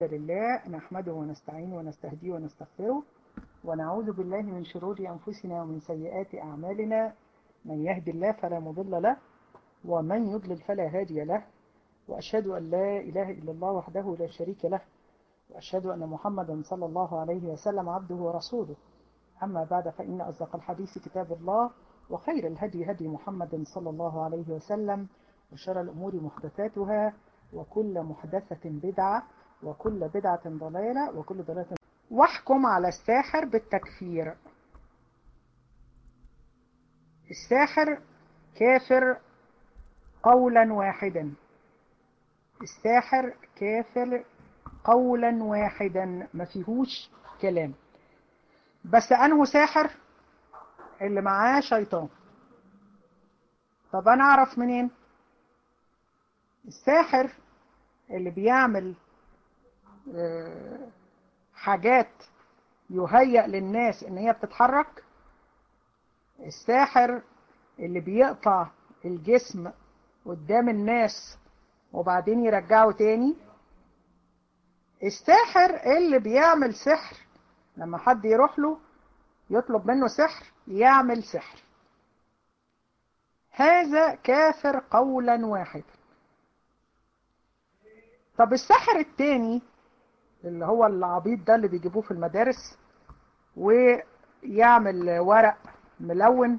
لله نحمده ونستعينه ونستهديه ونستغفره ونعوذ بالله من شرور أنفسنا ومن سيئات أعمالنا من يهد الله فلا مضل له ومن يضلل فلا هادي له وأشهد أن لا إله إلا الله وحده لا شريك له وأشهد أن محمدا صلى الله عليه وسلم عبده ورسوله أما بعد فإن أصدق الحديث كتاب الله وخير الهدي هدي محمد صلى الله عليه وسلم وشر الأمور محدثاتها وكل محدثة بدعة وكل بدعة ضلالة وكل ضلالة واحكم على الساحر بالتكفير الساحر كافر قولا واحدا الساحر كافر قولا واحدا ما فيهوش كلام بس أنه ساحر اللي معاه شيطان طب أنا أعرف منين الساحر اللي بيعمل حاجات يهيأ للناس ان هي بتتحرك الساحر اللي بيقطع الجسم قدام الناس وبعدين يرجعه تاني الساحر اللي بيعمل سحر لما حد يروح له يطلب منه سحر يعمل سحر هذا كافر قولا واحدا طب السحر التاني اللي هو العبيط ده اللي بيجيبوه في المدارس ويعمل ورق ملون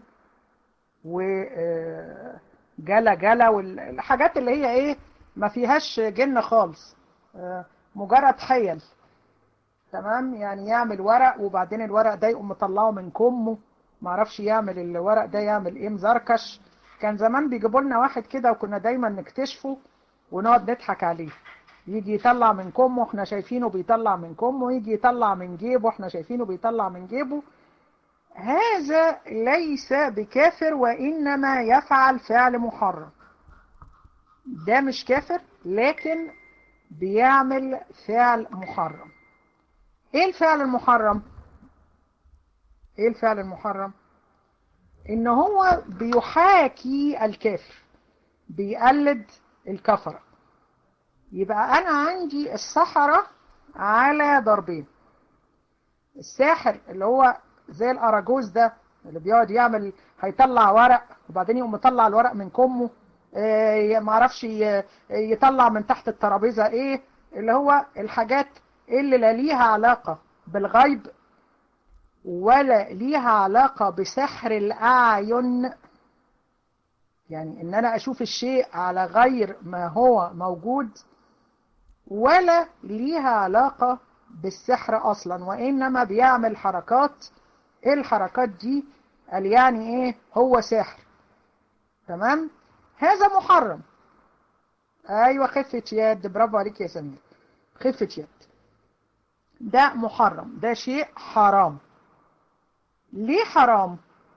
وجلا جلا والحاجات اللي هي ايه ما فيهاش جن خالص مجرد حيل تمام يعني يعمل ورق وبعدين الورق ده يقوم مطلعه من كمه معرفش يعمل الورق ده يعمل ايه مزركش كان زمان بيجيبوا لنا واحد كده وكنا دايما نكتشفه ونقعد نضحك عليه يجي يطلع من كمه احنا شايفينه بيطلع من كمه يجي يطلع من جيبه احنا شايفينه بيطلع من جيبه هذا ليس بكافر وإنما يفعل فعل محرم ده مش كافر لكن بيعمل فعل محرم ايه الفعل المحرم ايه الفعل المحرم ان هو بيحاكي الكافر بيقلد الكفره يبقى أنا عندي السحرة على ضربين الساحر اللي هو زي الأراجوز ده اللي بيقعد يعمل هيطلع ورق وبعدين يقوم مطلع الورق من كمه إيه معرفش يطلع من تحت الترابيزة ايه اللي هو الحاجات اللي لا ليها علاقة بالغيب ولا ليها علاقة بسحر الأعين يعني ان انا اشوف الشيء على غير ما هو موجود ولا ليها علاقة بالسحر أصلا وإنما بيعمل حركات إيه الحركات دي قال يعني إيه هو سحر تمام هذا محرم أيوة خفة يد برافو عليك يا سمير خفة يد ده محرم ده شيء حرام ليه حرام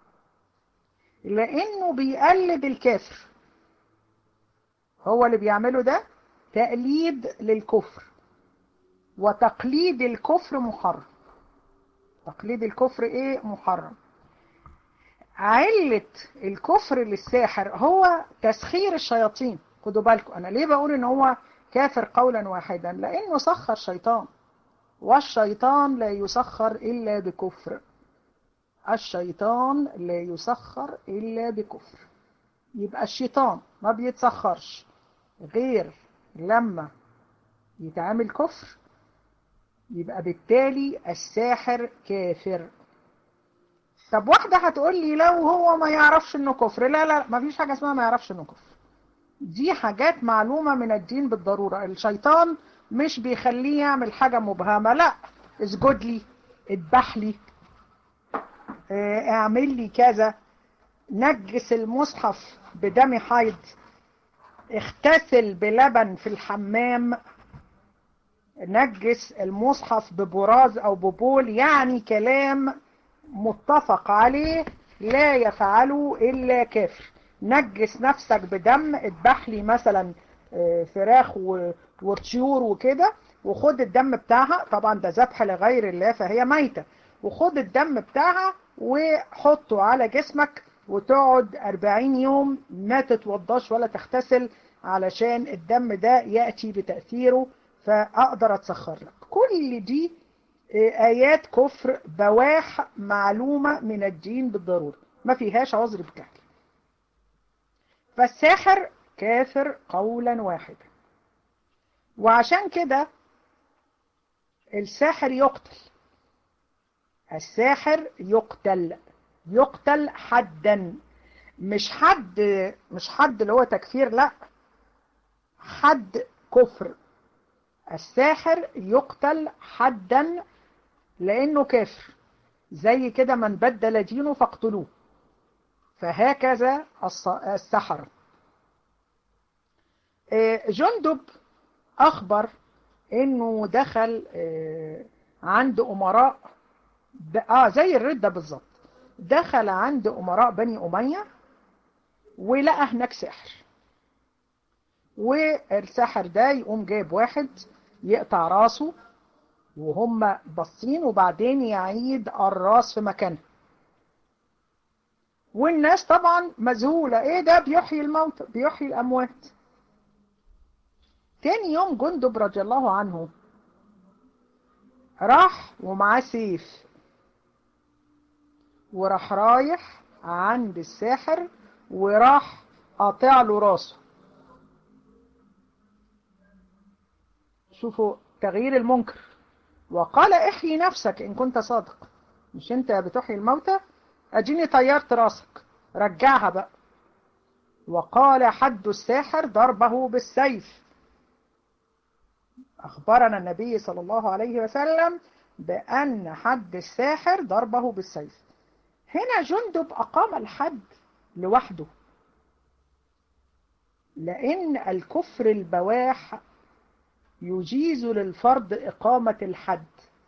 لأنه بيقلد الكافر هو اللي بيعمله ده تقليد للكفر وتقليد الكفر محرم تقليد الكفر ايه محرم علة الكفر للساحر هو تسخير الشياطين خدوا بالكم انا ليه بقول ان هو كافر قولا واحدا لانه سخر شيطان والشيطان لا يسخر الا بكفر الشيطان لا يسخر الا بكفر يبقى الشيطان ما بيتسخرش غير لما يتعامل كفر يبقى بالتالي الساحر كافر طب واحدة هتقول لي لو هو ما يعرفش انه كفر لا لا ما فيش حاجة اسمها ما يعرفش انه كفر دي حاجات معلومة من الدين بالضرورة الشيطان مش بيخليه يعمل حاجة مبهمة لا اسجد لي اذبح لي اعمل لي كذا نجس المصحف بدم حيض اغتسل بلبن في الحمام نجس المصحف ببراز او ببول يعني كلام متفق عليه لا يفعله الا كافر نجس نفسك بدم اذبح لي مثلا فراخ وطيور وكده وخد الدم بتاعها طبعا ده ذبح لغير الله فهي ميتة وخد الدم بتاعها وحطه على جسمك وتقعد 40 يوم ما تتوضاش ولا تغتسل علشان الدم ده يأتي بتأثيره فأقدر أتسخر لك كل دي آيات كفر بواح معلومة من الدين بالضرورة ما فيهاش عذر بجهل فالساحر كافر قولا واحدا وعشان كده الساحر يقتل الساحر يقتل يقتل حدا مش حد مش حد اللي هو تكفير لا حد كفر الساحر يقتل حدا لانه كافر زي كده من بدل دينه فاقتلوه فهكذا السحر جندب اخبر انه دخل عند امراء اه زي الردة بالظبط دخل عند امراء بني امية ولقى هناك سحر والساحر ده يقوم جايب واحد يقطع راسه وهم باصين وبعدين يعيد الراس في مكانها والناس طبعا مذهولة ايه ده بيحيي الموت بيحيي الاموات تاني يوم جندب رضي الله عنه راح ومعاه سيف وراح رايح عند الساحر وراح قاطع له راسه شوفوا تغيير المنكر وقال احيي نفسك ان كنت صادق مش انت بتحيي الموتى اديني طيرت راسك رجعها بقى وقال حد الساحر ضربه بالسيف أخبرنا النبي صلى الله عليه وسلم بأن حد الساحر ضربه بالسيف هنا جندب أقام الحد لوحده لأن الكفر البواح يجيز للفرد إقامة الحد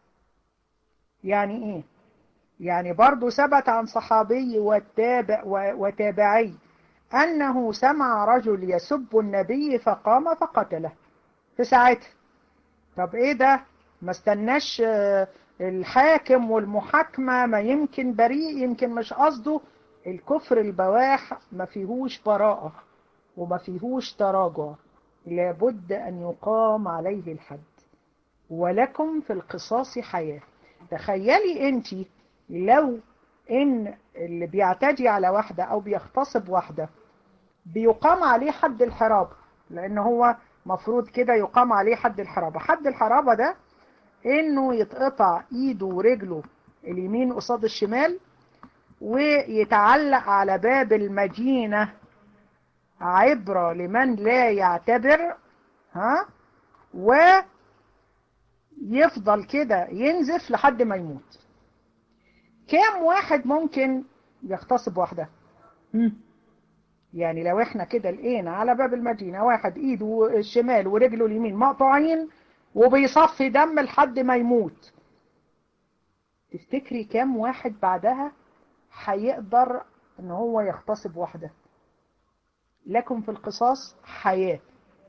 يعني إيه؟ يعني برضو ثبت عن صحابي والتابع وتابعي أنه سمع رجل يسب النبي فقام فقتله في ساعتها طب ايه ده ما استناش الحاكم والمحاكمة ما يمكن بريء يمكن مش قصده الكفر البواح ما فيهوش براءة وما فيهوش تراجع لابد أن يقام عليه الحد ولكم في القصاص حياة تخيلي انت لو ان اللي بيعتدي على واحدة او بيغتصب واحدة بيقام عليه حد الحرابة لان هو مفروض كده يقام عليه حد الحرابة حد الحرابة ده انه يتقطع ايده ورجله اليمين قصاد الشمال ويتعلق على باب المدينة عبرة لمن لا يعتبر ها ويفضل كده ينزف لحد ما يموت كام واحد ممكن يغتصب واحدة يعني لو احنا كده لقينا على باب المدينة واحد ايده الشمال ورجله اليمين مقطوعين وبيصفي دم لحد ما يموت تفتكري كام واحد بعدها هيقدر ان هو يغتصب واحدة لكم في القصاص حياة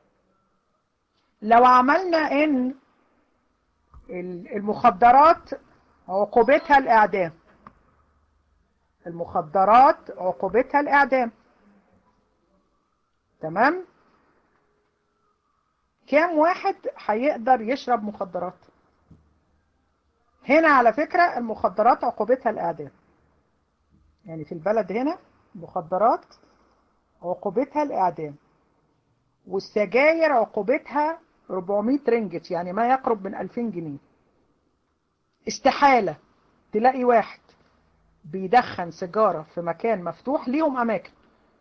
لو عملنا ان المخدرات عقوبتها الاعدام المخدرات عقوبتها الاعدام تمام كام واحد هيقدر يشرب مخدرات هنا على فكرة المخدرات عقوبتها الإعدام يعني في البلد هنا مخدرات عقوبتها الإعدام والسجاير عقوبتها 400 رنجت يعني ما يقرب من 2000 جنيه استحالة تلاقي واحد بيدخن سيجارة في مكان مفتوح ليهم أماكن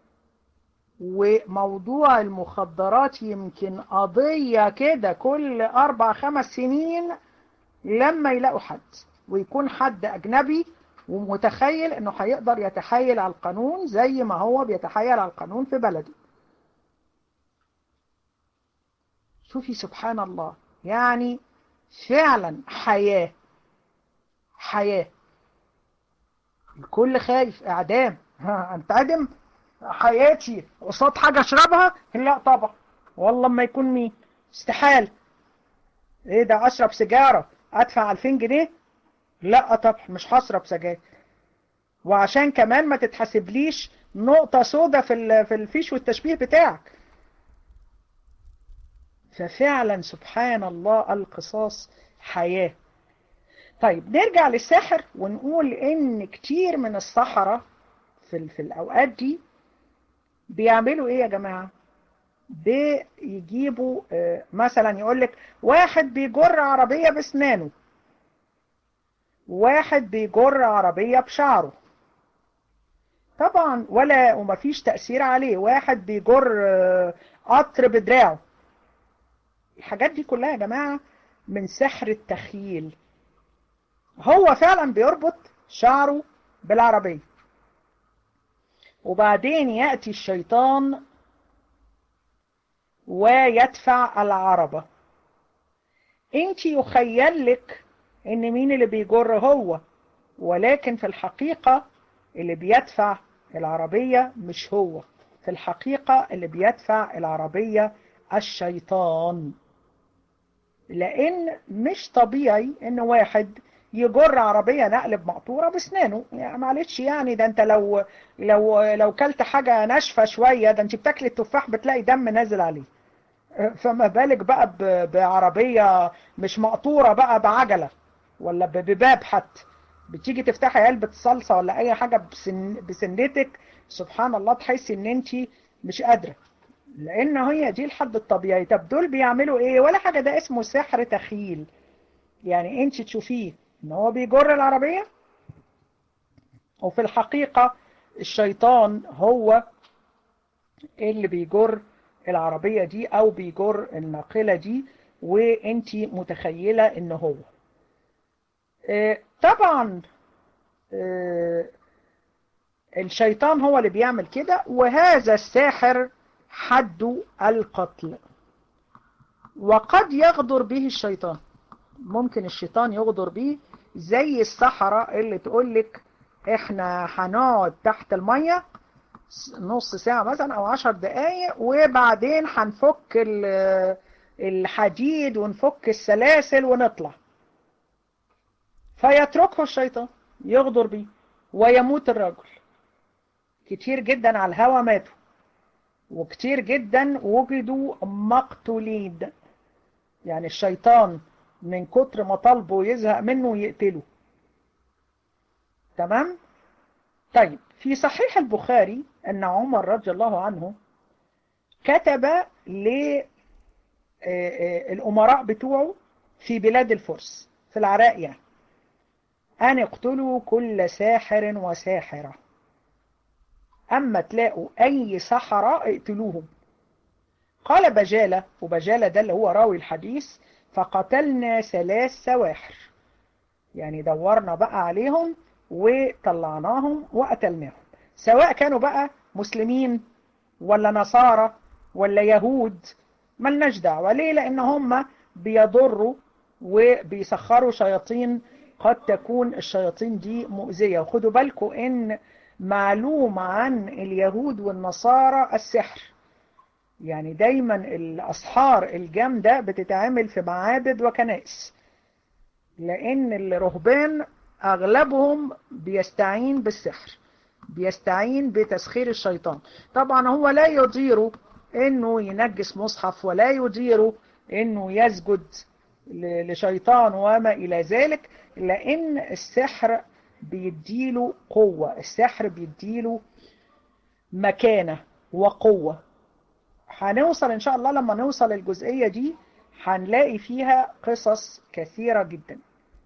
وموضوع المخدرات يمكن قضية كده كل أربع خمس سنين لما يلاقوا حد ويكون حد أجنبي ومتخيل أنه هيقدر يتحايل على القانون زي ما هو بيتحايل على القانون في بلده شوفي سبحان الله يعني فعلا حياة حياة الكل خايف اعدام ها انتعدم حياتي قصاد حاجة اشربها لا طبعا والله ما يكون مين استحال ايه ده اشرب سيجارة ادفع 2000 جنيه لا طبعا مش هشرب سجاير وعشان كمان ما تتحسبليش نقطة سودة في في الفيش والتشبيه بتاعك ففعلا سبحان الله القصاص حياة طيب نرجع للسحر ونقول ان كتير من السحرة في, في الاوقات دي بيعملوا ايه يا جماعة بيجيبوا مثلا يقول لك واحد بيجر عربية بسنانه واحد بيجر عربية بشعره طبعا ولا ومفيش تأثير عليه واحد بيجر قطر بدراعه الحاجات دي كلها يا جماعة من سحر التخيل هو فعلا بيربط شعره بالعربية وبعدين يأتي الشيطان ويدفع العربة انت يخيل لك ان مين اللي بيجر هو ولكن في الحقيقة اللي بيدفع العربية مش هو في الحقيقة اللي بيدفع العربية الشيطان لان مش طبيعي ان واحد يجر عربية نقل بمقطورة بسنانه يعني معلش يعني ده انت لو لو لو كلت حاجة ناشفة شوية ده انت بتاكل التفاح بتلاقي دم نازل عليه فما بالك بقى بعربية مش مقطورة بقى بعجلة ولا بباب حتى بتيجي تفتحي علبة صلصة ولا اي حاجة بسن بسنتك سبحان الله تحسي ان انت مش قادرة لان هي دي الحد الطبيعي طب دول بيعملوا ايه ولا حاجة ده اسمه سحر تخيل يعني انت تشوفيه ان هو بيجر العربية وفي الحقيقة الشيطان هو اللي بيجر العربية دي او بيجر الناقلة دي وانت متخيلة ان هو اه طبعا اه الشيطان هو اللي بيعمل كده وهذا الساحر حد القتل وقد يغدر به الشيطان ممكن الشيطان يغدر به زي السحرة اللي تقولك احنا هنقعد تحت المية نص ساعة مثلا او عشر دقايق وبعدين هنفك الحديد ونفك السلاسل ونطلع فيتركه الشيطان يغدر به ويموت الرجل كتير جدا على الهوى ماتوا وكتير جدا وجدوا مقتولين يعني الشيطان من كتر ما طلبه يزهق منه يقتله تمام طيب في صحيح البخاري أن عمر رضي الله عنه كتب للأمراء بتوعه في بلاد الفرس في العراق يعني أن اقتلوا كل ساحر وساحرة أما تلاقوا أي سحرة اقتلوهم قال بجالة وبجالة ده اللي هو راوي الحديث فقتلنا ثلاث سواحر يعني دورنا بقى عليهم وطلعناهم وقتلناهم سواء كانوا بقى مسلمين ولا نصارى ولا يهود ملناش دعوة ليه لان هم بيضروا وبيسخروا شياطين قد تكون الشياطين دي مؤذية وخدوا بالكم ان معلوم عن اليهود والنصارى السحر يعني دايما الأسحار الجامدة بتتعمل في معابد وكنائس لأن الرهبان أغلبهم بيستعين بالسحر بيستعين بتسخير الشيطان طبعا هو لا يديره انه ينجس مصحف ولا يديره انه يسجد لشيطان وما الى ذلك لان السحر بيديله قوة السحر بيديله مكانة وقوة هنوصل ان شاء الله لما نوصل الجزئية دي هنلاقي فيها قصص كثيرة جدا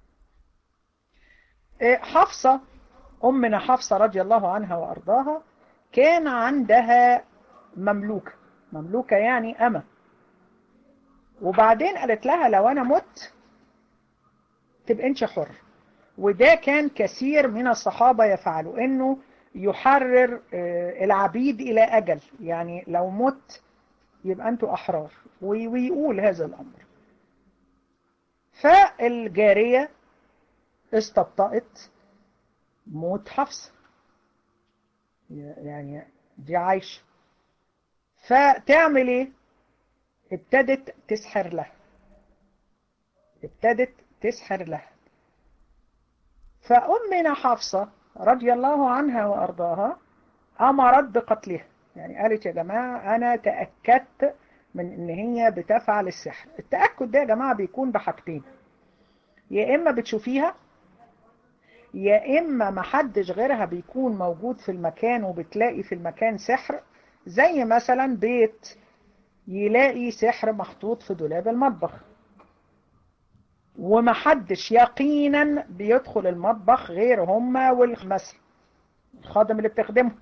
حفصة أمنا حفصة رضي الله عنها وأرضاها كان عندها مملوكة مملوكة يعني أمة وبعدين قالت لها لو أنا مت تبقى انت حر وده كان كثير من الصحابة يفعلوا انه يحرر العبيد الى اجل يعني لو مت يبقى انتوا احرار ويقول هذا الامر فالجارية استبطأت موت حفصة يعني دي عايشة فتعمل ايه ابتدت تسحر لها ابتدت تسحر لها فأمنا حفصة رضي الله عنها وأرضاها أمرت بقتلها يعني قالت يا جماعة أنا تأكدت من ان هي بتفعل السحر التأكد ده يا جماعة بيكون بحاجتين يا اما بتشوفيها يا اما محدش غيرها بيكون موجود في المكان وبتلاقي في المكان سحر زي مثلا بيت يلاقي سحر محطوط في دولاب المطبخ ومحدش يقينا بيدخل المطبخ غير هما والمثل الخادم اللي بتخدمه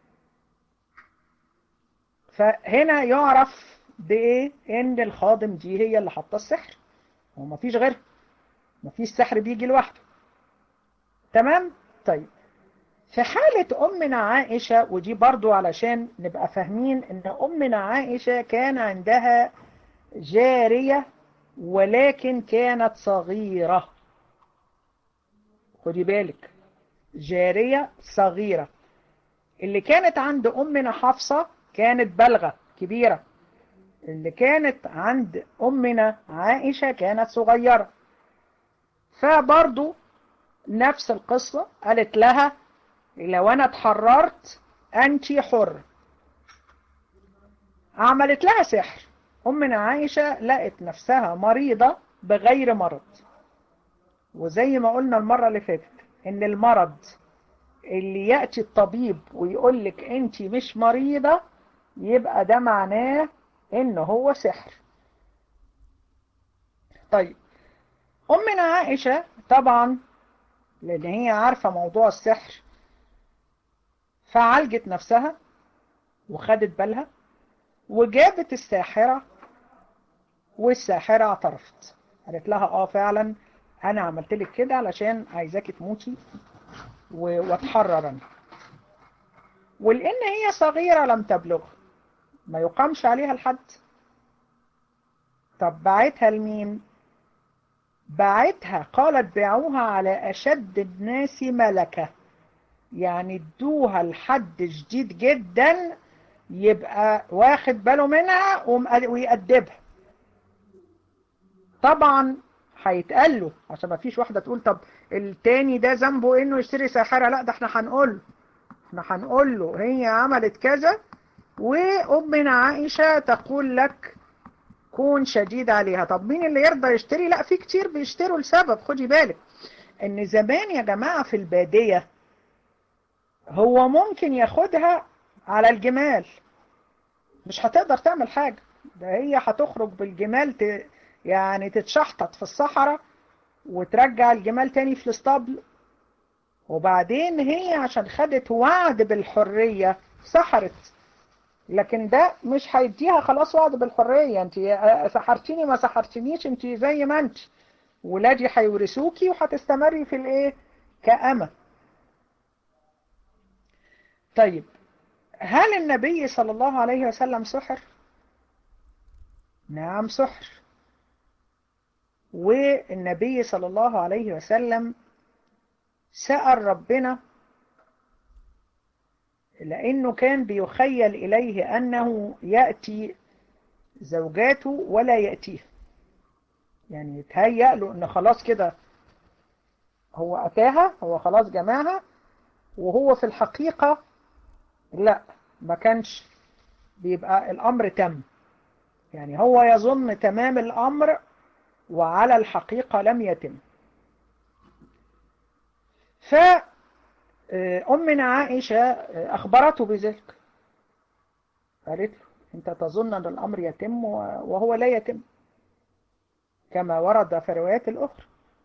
فهنا يعرف بايه ان الخادم دي هي اللي حاطه السحر ومفيش غيرها مفيش سحر بيجي لوحده تمام طيب في حالة أمنا عائشة ودي برضو علشان نبقى فاهمين إن أمنا عائشة كان عندها جارية ولكن كانت صغيرة خدي بالك جارية صغيرة اللي كانت عند أمنا حفصة كانت بلغة كبيرة اللي كانت عند أمنا عائشة كانت صغيرة فبرضو نفس القصة قالت لها لو أنا اتحررت أنت حر عملت لها سحر أمنا عائشة لقت نفسها مريضة بغير مرض وزي ما قلنا المرة اللي فاتت إن المرض اللي يأتي الطبيب ويقول لك أنت مش مريضة يبقى ده معناه إن هو سحر طيب أمنا عائشة طبعا لأن هي عارفة موضوع السحر فعالجت نفسها وخدت بالها وجابت الساحرة والساحرة اعترفت قالت لها اه فعلا انا عملت لك كده علشان عايزاكي تموتي واتحرر انا ولان هي صغيرة لم تبلغ ما يقامش عليها الحد طب بعتها لمين بعتها قالت بيعوها على اشد الناس ملكة يعني ادوها لحد شديد جدا يبقى واخد باله منها ويأدبها طبعا هيتقال له عشان ما فيش واحدة تقول طب التاني ده ذنبه انه يشتري ساحرة لا ده احنا هنقول له احنا هنقول له هي عملت كذا وامنا عائشة تقول لك كون شديد عليها طب مين اللي يرضى يشتري لا في كتير بيشتروا لسبب خدي بالك ان زمان يا جماعة في البادية هو ممكن ياخدها على الجمال مش هتقدر تعمل حاجة ده هي هتخرج بالجمال ت... يعني تتشحطط في الصحراء وترجع الجمال تاني في الاسطبل وبعدين هي عشان خدت وعد بالحرية سحرت لكن ده مش هيديها خلاص وعد بالحرية انت سحرتيني ما سحرتنيش انت زي ما انت ولادي هيورثوكي وهتستمري في الايه كأمة طيب هل النبي صلى الله عليه وسلم سحر نعم سحر والنبي صلى الله عليه وسلم سأل ربنا لأنه كان بيخيل إليه أنه يأتي زوجاته ولا يأتيه يعني يتهيأ له أنه خلاص كده هو أتاها هو خلاص جمعها وهو في الحقيقة لا ما كانش بيبقى الأمر تم يعني هو يظن تمام الأمر وعلى الحقيقة لم يتم فأمنا عائشة أخبرته بذلك قالت له أنت تظن أن الأمر يتم وهو لا يتم كما ورد في الروايات الأخرى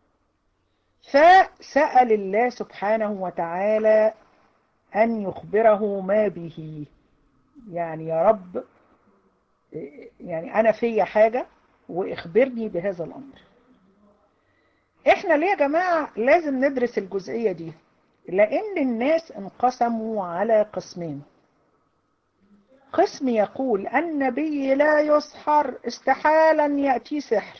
فسأل الله سبحانه وتعالى أن يخبره ما به يعني يا رب يعني أنا في حاجة واخبرني بهذا الأمر احنا ليه يا جماعة لازم ندرس الجزئية دي لأن الناس انقسموا على قسمين قسم يقول النبي لا يسحر استحالا يأتي سحر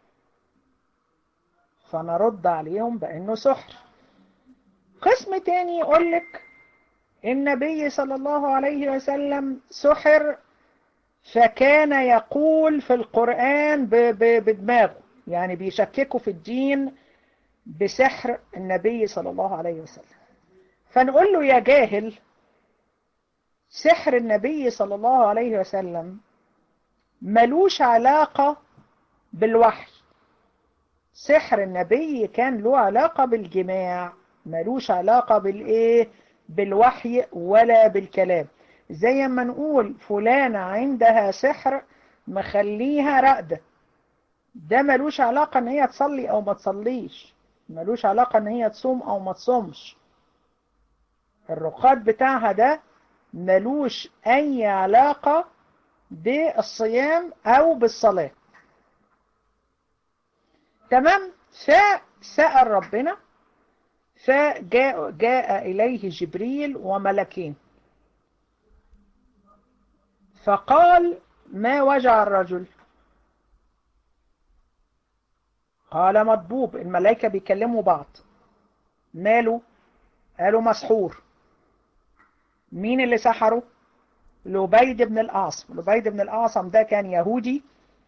فنرد عليهم بأنه سحر قسم تاني يقول لك النبي صلى الله عليه وسلم سحر فكان يقول في القرآن بدماغه يعني بيشككوا في الدين بسحر النبي صلى الله عليه وسلم فنقول له يا جاهل سحر النبي صلى الله عليه وسلم ملوش علاقة بالوحي سحر النبي كان له علاقة بالجماع ملوش علاقة بالايه بالوحي ولا بالكلام زي ما نقول فلانة عندها سحر مخليها رقدة ده ملوش علاقة ان هي تصلي او ما تصليش ملوش علاقة ان هي تصوم او ما تصومش الرقاد بتاعها ده ملوش اي علاقة بالصيام او بالصلاة تمام فسأل ربنا فجاء جاء إليه جبريل وملكين فقال ما وجع الرجل قال مضبوب الملائكة بيكلموا بعض ماله قالوا مسحور مين اللي سحره لبيد بن الأعصم لبيد بن الأعصم ده كان يهودي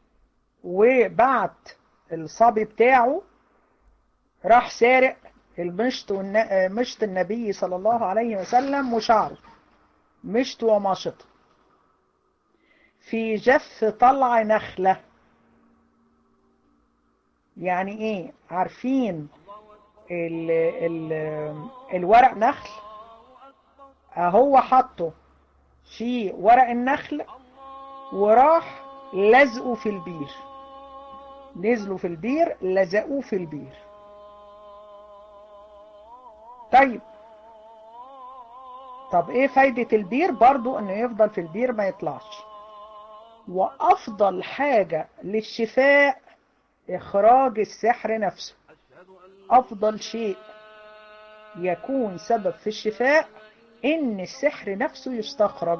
وبعت الصبي بتاعه راح سارق المشط والن... مشط النبي صلى الله عليه وسلم وشعره مشط وماشط في جف طلع نخلة يعني ايه عارفين ال... ال... الورق نخل اهو حطه في ورق النخل وراح لزقه في البير نزلوا في البير لزقوه في البير طيب طب ايه فايدة البير برضو انه يفضل في البير ما يطلعش وافضل حاجة للشفاء اخراج السحر نفسه افضل شيء يكون سبب في الشفاء ان السحر نفسه يستخرج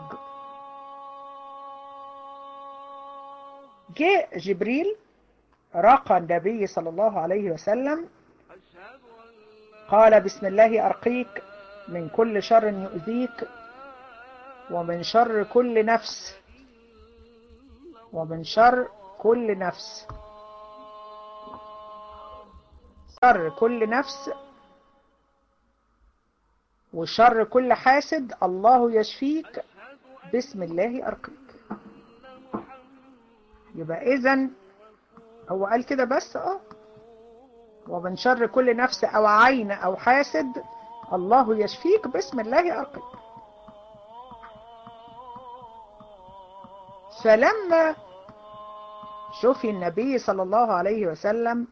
جاء جبريل رقى النبي صلى الله عليه وسلم قال بسم الله أرقيك من كل شر يؤذيك ومن شر كل نفس ومن شر كل نفس شر كل نفس وشر كل حاسد الله يشفيك بسم الله أرقيك يبقى إذن هو قال كده بس اه ومن شر كل نفس او عين او حاسد الله يشفيك بسم الله ارقيك فلما شفي النبي صلى الله عليه وسلم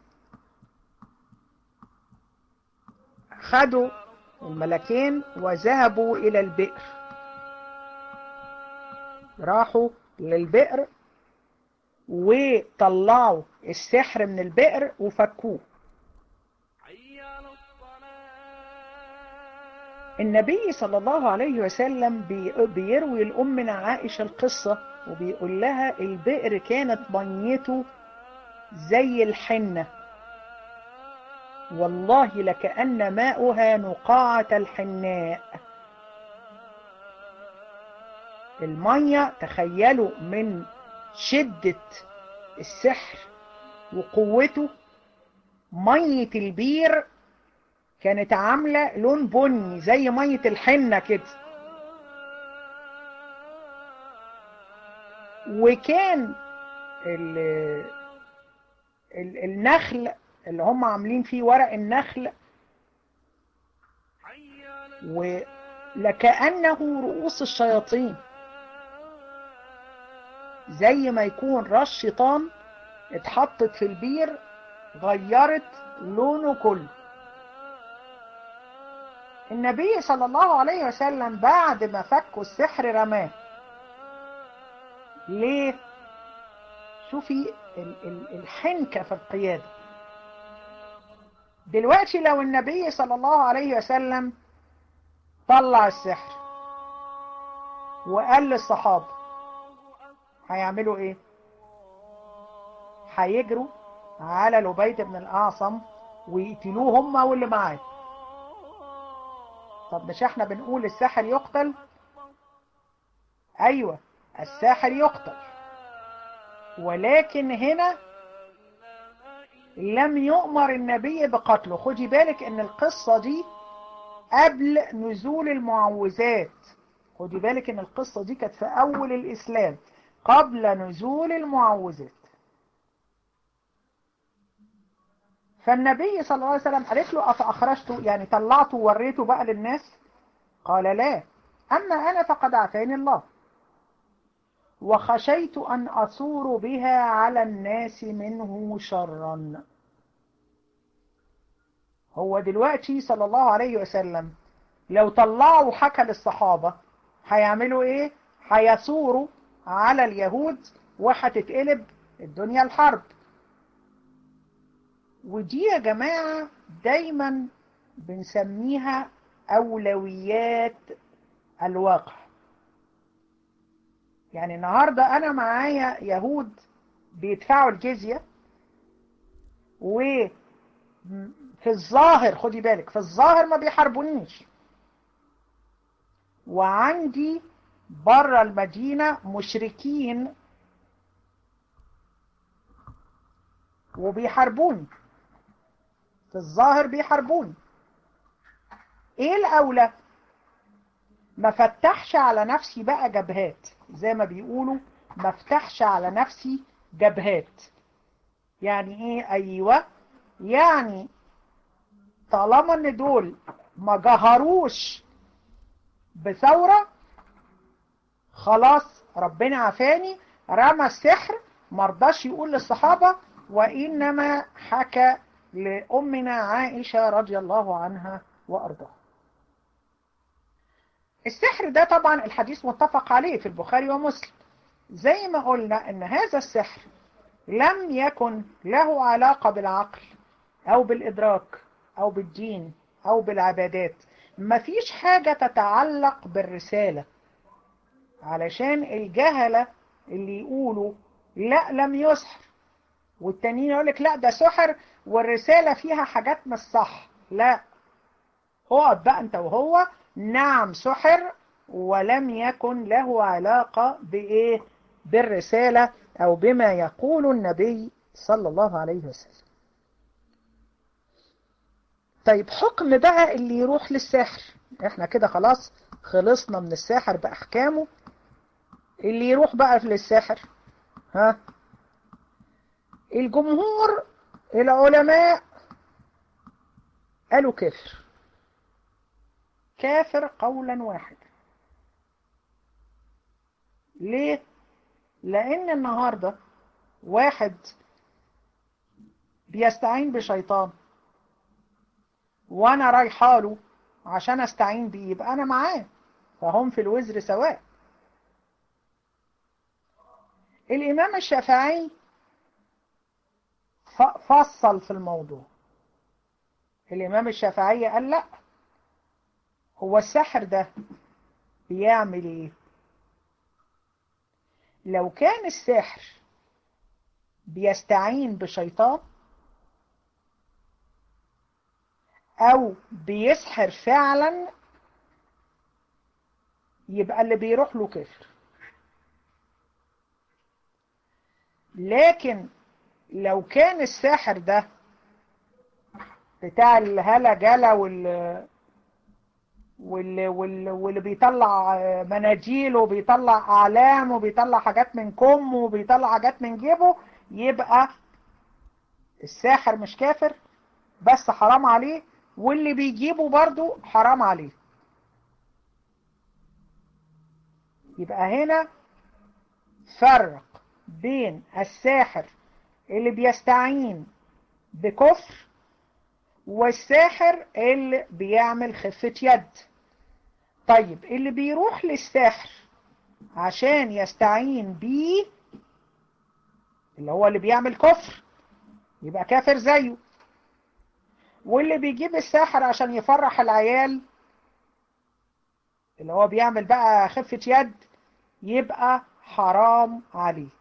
خدوا الملكين وذهبوا الى البئر راحوا للبئر وطلعوا السحر من البئر وفكوه النبي صلى الله عليه وسلم بيروي لأمنا عائشة القصة وبيقول لها البئر كانت ميته زي الحنة والله لكأن ماؤها نقاعة الحناء المية تخيلوا من شدة السحر وقوته مية البير كانت عاملة لون بني زي مية الحنة كده وكان ال ال النخل اللي هم عاملين فيه ورق النخل ولكأنه رؤوس الشياطين زي ما يكون راس شيطان اتحطت في البير غيرت لونه كله النبي صلى الله عليه وسلم بعد ما فكوا السحر رماه ليه شوفي الحنكة في القيادة دلوقتي لو النبي صلى الله عليه وسلم طلع السحر وقال للصحابة هيعملوا ايه هيجروا على لبيد بن الأعصم ويقتلوه هم واللي معاه طب مش احنا بنقول الساحر يقتل ايوه الساحر يقتل ولكن هنا لم يؤمر النبي بقتله خدي بالك ان القصة دي قبل نزول المعوذات خدي بالك ان القصة دي كانت في اول الاسلام قبل نزول المعوذات فالنبي صلى الله عليه وسلم قالت له أفأخرجته يعني طلعته ووريته بقى للناس قال لا أما أنا فقد عافاني الله وخشيت أن أصور بها على الناس منه شرا هو دلوقتي صلى الله عليه وسلم لو طلعوا حكى للصحابة هيعملوا ايه هيثوروا على اليهود وهتتقلب الدنيا الحرب ودي يا جماعة دايما بنسميها أولويات الواقع يعني النهاردة أنا معايا يهود بيدفعوا الجزية وفي الظاهر خدي بالك في الظاهر ما بيحاربونيش وعندي بره المدينة مشركين وبيحاربوني في الظاهر بيحاربوني ايه الاولى ما فتحش على نفسي بقى جبهات زي ما بيقولوا ما فتحش على نفسي جبهات يعني ايه ايوه يعني طالما ان دول ما جهروش بثورة خلاص ربنا عافاني رمى السحر مرضاش يقول للصحابة وإنما حكى لأمنا عائشة رضي الله عنها وأرضاها السحر ده طبعا الحديث متفق عليه في البخاري ومسلم زي ما قلنا ان هذا السحر لم يكن له علاقة بالعقل او بالادراك او بالدين او بالعبادات مفيش حاجة تتعلق بالرسالة علشان الجهلة اللي يقولوا لا لم يسحر والتانيين يقولك لا ده سحر والرسالة فيها حاجات مش صح لا اقعد بقى انت وهو نعم سحر ولم يكن له علاقة بإيه بالرسالة أو بما يقول النبي صلى الله عليه وسلم طيب حكم بقى اللي يروح للساحر احنا كده خلاص خلصنا من الساحر بأحكامه اللي يروح بقى للساحر ها الجمهور العلماء قالوا كفر كافر قولا واحدا ليه لان النهاردة واحد بيستعين بشيطان وانا رايحاله عشان استعين بيه يبقى انا معاه فهم في الوزر سواء الامام الشافعي فصل في الموضوع الامام الشافعي قال لا هو السحر ده بيعمل ايه لو كان السحر بيستعين بشيطان او بيسحر فعلا يبقى اللي بيروح له كفر لكن لو كان الساحر ده بتاع الهلا جلا وال واللي, واللي, واللي بيطلع مناجيل وبيطلع اعلام وبيطلع حاجات من كمه وبيطلع حاجات من جيبه يبقى الساحر مش كافر بس حرام عليه واللي بيجيبه برضو حرام عليه يبقى هنا فرق بين الساحر اللي بيستعين بكفر والساحر اللي بيعمل خفة يد طيب اللي بيروح للساحر عشان يستعين بيه اللي هو اللي بيعمل كفر يبقى كافر زيه واللي بيجيب الساحر عشان يفرح العيال اللي هو بيعمل بقى خفة يد يبقى حرام عليه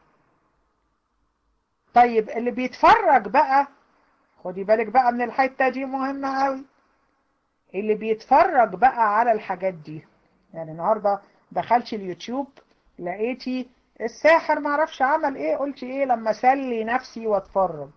طيب اللي بيتفرج بقى خدي بالك بقى من الحتة دي مهمة قوي اللي بيتفرج بقى على الحاجات دي يعني النهاردة دخلت اليوتيوب لقيتي الساحر معرفش عمل ايه قلت ايه لما سلي نفسي واتفرج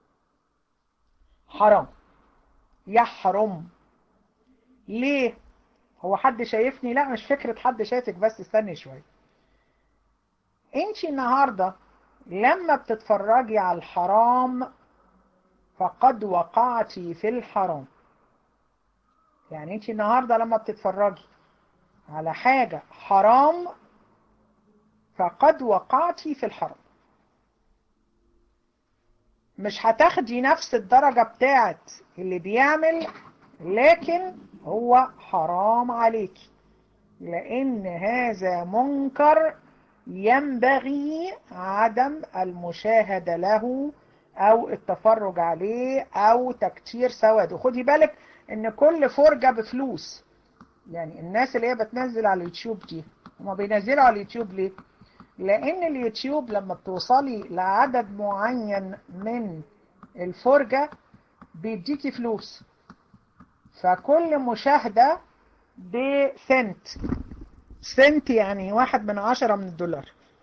حرام يحرم ليه هو حد شايفني لا مش فكرة حد شايفك بس استني شوية انت النهاردة لما بتتفرجي على الحرام فقد وقعتي في الحرام يعني انت النهاردة لما بتتفرجي على حاجة حرام فقد وقعتي في الحرام مش هتاخدي نفس الدرجة بتاعت اللي بيعمل لكن هو حرام عليكي لأن هذا منكر ينبغي عدم المشاهدة له أو التفرج عليه أو تكتير سواده خدي بالك إن كل فرجة بفلوس يعني الناس اللي هي بتنزل على اليوتيوب دي هما بينزلوا على اليوتيوب ليه؟ لأن اليوتيوب لما بتوصلي لعدد معين من الفرجة بيديكي فلوس فكل مشاهدة بسنت سنت يعني واحد من عشرة من الدولار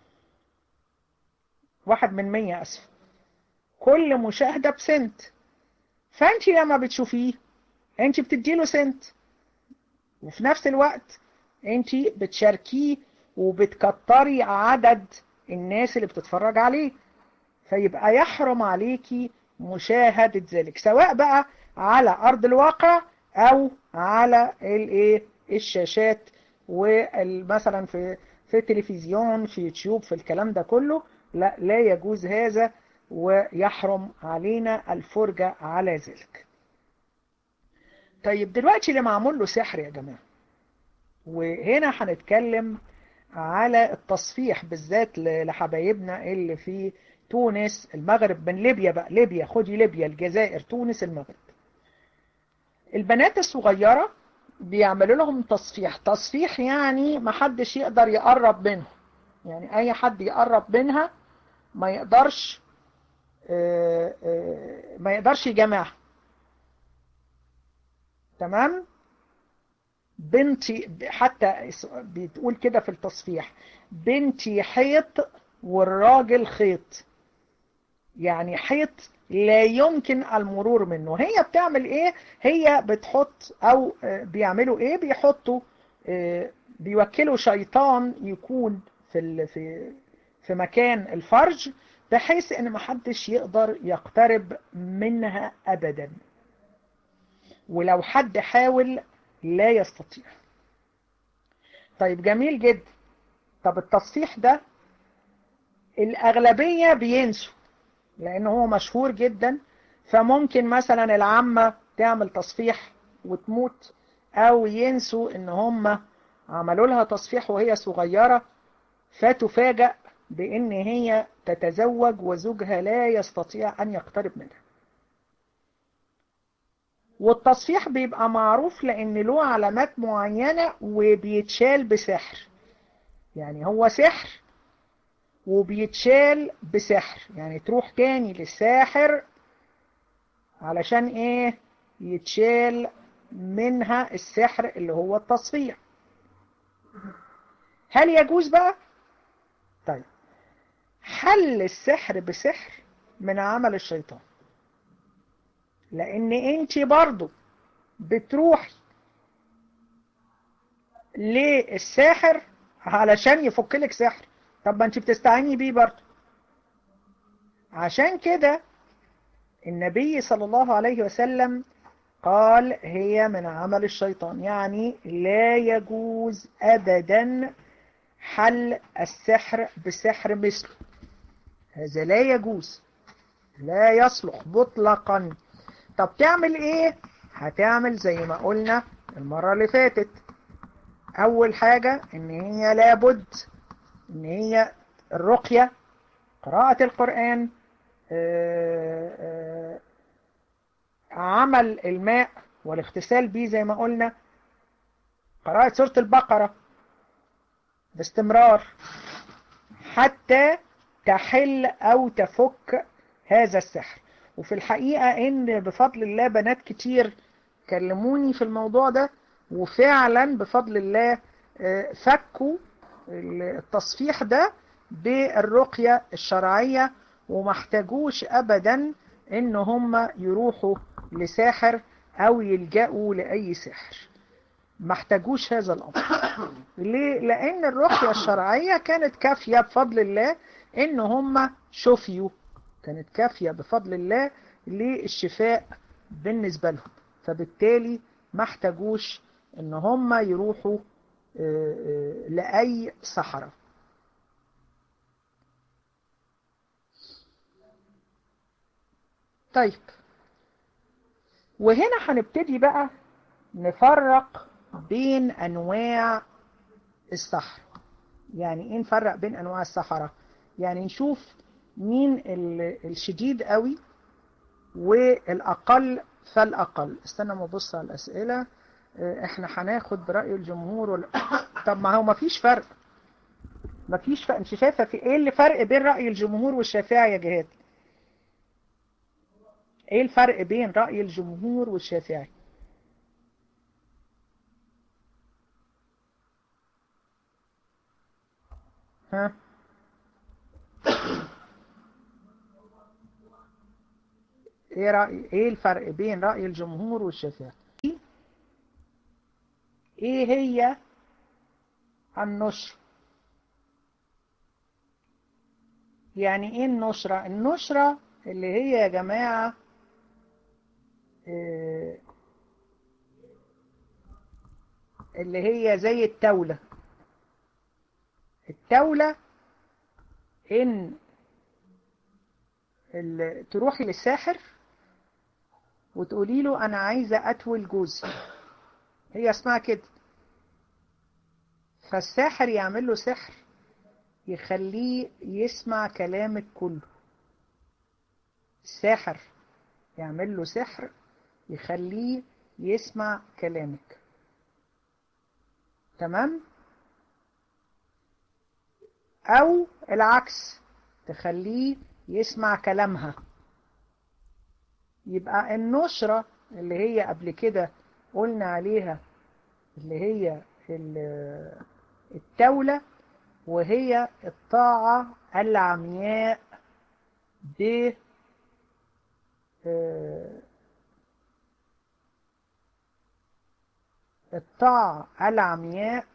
واحد من مية أسف كل مشاهدة بسنت فأنت لما بتشوفيه أنت بتديله سنت وفي نفس الوقت أنت بتشاركيه وبتكتري عدد الناس اللي بتتفرج عليه فيبقى يحرم عليكي مشاهدة ذلك سواء بقى على أرض الواقع أو على الايه الشاشات ومثلا في في التلفزيون في يوتيوب في الكلام ده كله لا لا يجوز هذا ويحرم علينا الفرجة على ذلك طيب دلوقتي اللي معمول له سحر يا جماعة وهنا هنتكلم على التصفيح بالذات لحبايبنا اللي في تونس المغرب من ليبيا بقى ليبيا خدي ليبيا الجزائر تونس المغرب البنات الصغيرة بيعملوا لهم تصفيح تصفيح يعني ما حدش يقدر يقرب منهم يعني اي حد يقرب منها ما يقدرش ما يقدرش يجمعها تمام بنتي حتى بتقول كده في التصفيح بنتي حيط والراجل خيط يعني حيط لا يمكن المرور منه هي بتعمل ايه هي بتحط او بيعملوا ايه بيحطوا بيوكلوا شيطان يكون في في في مكان الفرج بحيث ان محدش يقدر يقترب منها ابدا ولو حد حاول لا يستطيع طيب جميل جدا طب التصفيح ده الأغلبية بينسوا لأنه هو مشهور جدا فممكن مثلا العامة تعمل تصفيح وتموت أو ينسوا إن هم عملوا لها تصفيح وهي صغيرة فتفاجأ بإن هي تتزوج وزوجها لا يستطيع أن يقترب منها والتصفيح بيبقى معروف لأن له علامات معينة وبيتشال بسحر يعني هو سحر وبيتشال بسحر يعني تروح تاني للساحر علشان ايه يتشال منها السحر اللي هو التصفيح هل يجوز بقى طيب حل السحر بسحر من عمل الشيطان لان انت برضو بتروحي للساحر علشان يفكلك سحر طب ما انت بتستعيني بيه برضو عشان كده النبي صلى الله عليه وسلم قال هي من عمل الشيطان يعني لا يجوز أبدا حل السحر بسحر مثله هذا لا يجوز لا يصلح مطلقا طب تعمل ايه هتعمل زي ما قلنا المرة اللي فاتت اول حاجة ان هي لابد ان هي الرقية قراءة القرآن آآ آآ عمل الماء والاغتسال به زي ما قلنا قراءة سورة البقرة باستمرار حتى تحل أو تفك هذا السحر وفي الحقيقة إن بفضل الله بنات كتير كلموني في الموضوع ده وفعلا بفضل الله فكوا التصفيح ده بالرقية الشرعية وما احتاجوش أبدا إن هم يروحوا لساحر أو يلجأوا لأي سحر ما احتاجوش هذا الأمر ليه؟ لأن الرقية الشرعية كانت كافية بفضل الله إن هم شفيوا كانت كافية بفضل الله للشفاء بالنسبة لهم فبالتالي ما احتاجوش إن هم يروحوا لأي صحراء طيب وهنا هنبتدي بقى نفرق بين أنواع الصحراء يعني ايه نفرق بين أنواع الصحراء يعني نشوف مين الشديد قوي والأقل فالأقل استنى ما ابص على الأسئلة احنا هناخد برأي الجمهور ولا طب ما هو ما فيش فرق ما فيش فرق انت شايفه في ايه اللي فرق بين رأي الجمهور والشافعي يا جهاد ايه الفرق بين رأي الجمهور والشافعي ها ايه رأي ايه الفرق بين رأي الجمهور والشافعي ايه هي النشر يعني ايه النشرة النشرة اللي هي يا جماعة إيه اللي هي زي التولة التولة ان تروحي للساحر وتقولي له انا عايزة اتول جوزي هي اسمها كده فالساحر يعمل له سحر يخليه يسمع كلامك كله الساحر يعمل له سحر يخليه يسمع كلامك تمام او العكس تخليه يسمع كلامها يبقى النشرة اللي هي قبل كده قلنا عليها اللي هي التولة وهي الطاعة العمياء ب الطاعة العمياء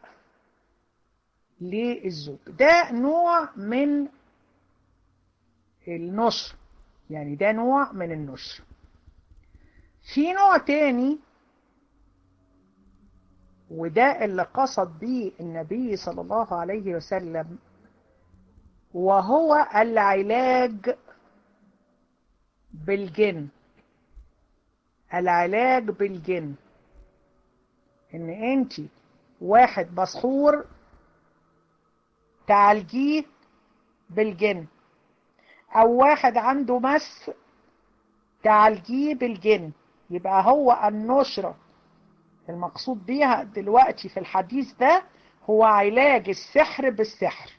للزوج ده نوع من النشر يعني ده نوع من النشر في نوع تاني وده اللي قصد به النبي صلى الله عليه وسلم وهو العلاج بالجن العلاج بالجن ان انت واحد مسحور تعالجيه بالجن او واحد عنده مس تعالجيه بالجن يبقى هو النشرة المقصود بيها دلوقتي في الحديث ده هو علاج السحر بالسحر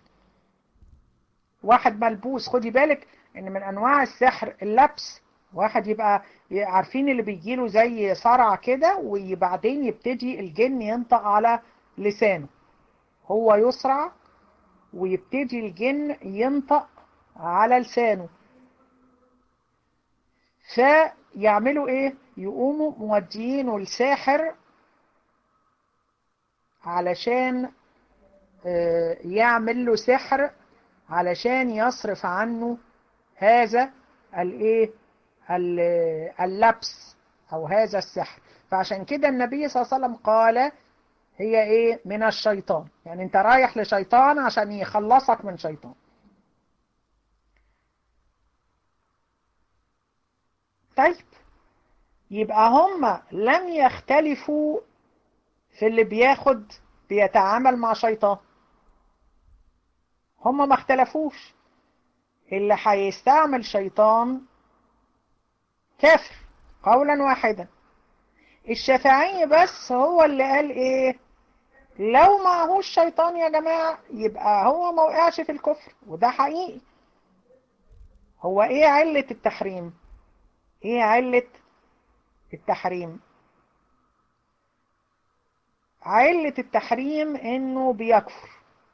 واحد ملبوس خدي بالك ان من انواع السحر اللبس واحد يبقى عارفين اللي بيجيله زي صرع كده وبعدين يبتدي الجن ينطق على لسانه هو يسرع ويبتدي الجن ينطق على لسانه فيعملوا ايه يقوموا موديينه الساحر علشان يعمل له سحر علشان يصرف عنه هذا الايه اللبس او هذا السحر فعشان كده النبي صلى الله عليه وسلم قال هي ايه من الشيطان يعني انت رايح لشيطان عشان يخلصك من شيطان طيب يبقى هم لم يختلفوا في اللي بياخد بيتعامل مع شيطان هم ما اختلفوش اللي هيستعمل شيطان كافر قولا واحدا الشافعي بس هو اللي قال ايه لو معهوش شيطان يا جماعة يبقى هو ما وقعش في الكفر وده حقيقي هو ايه علة التحريم ايه علة التحريم علة التحريم انه بيكفر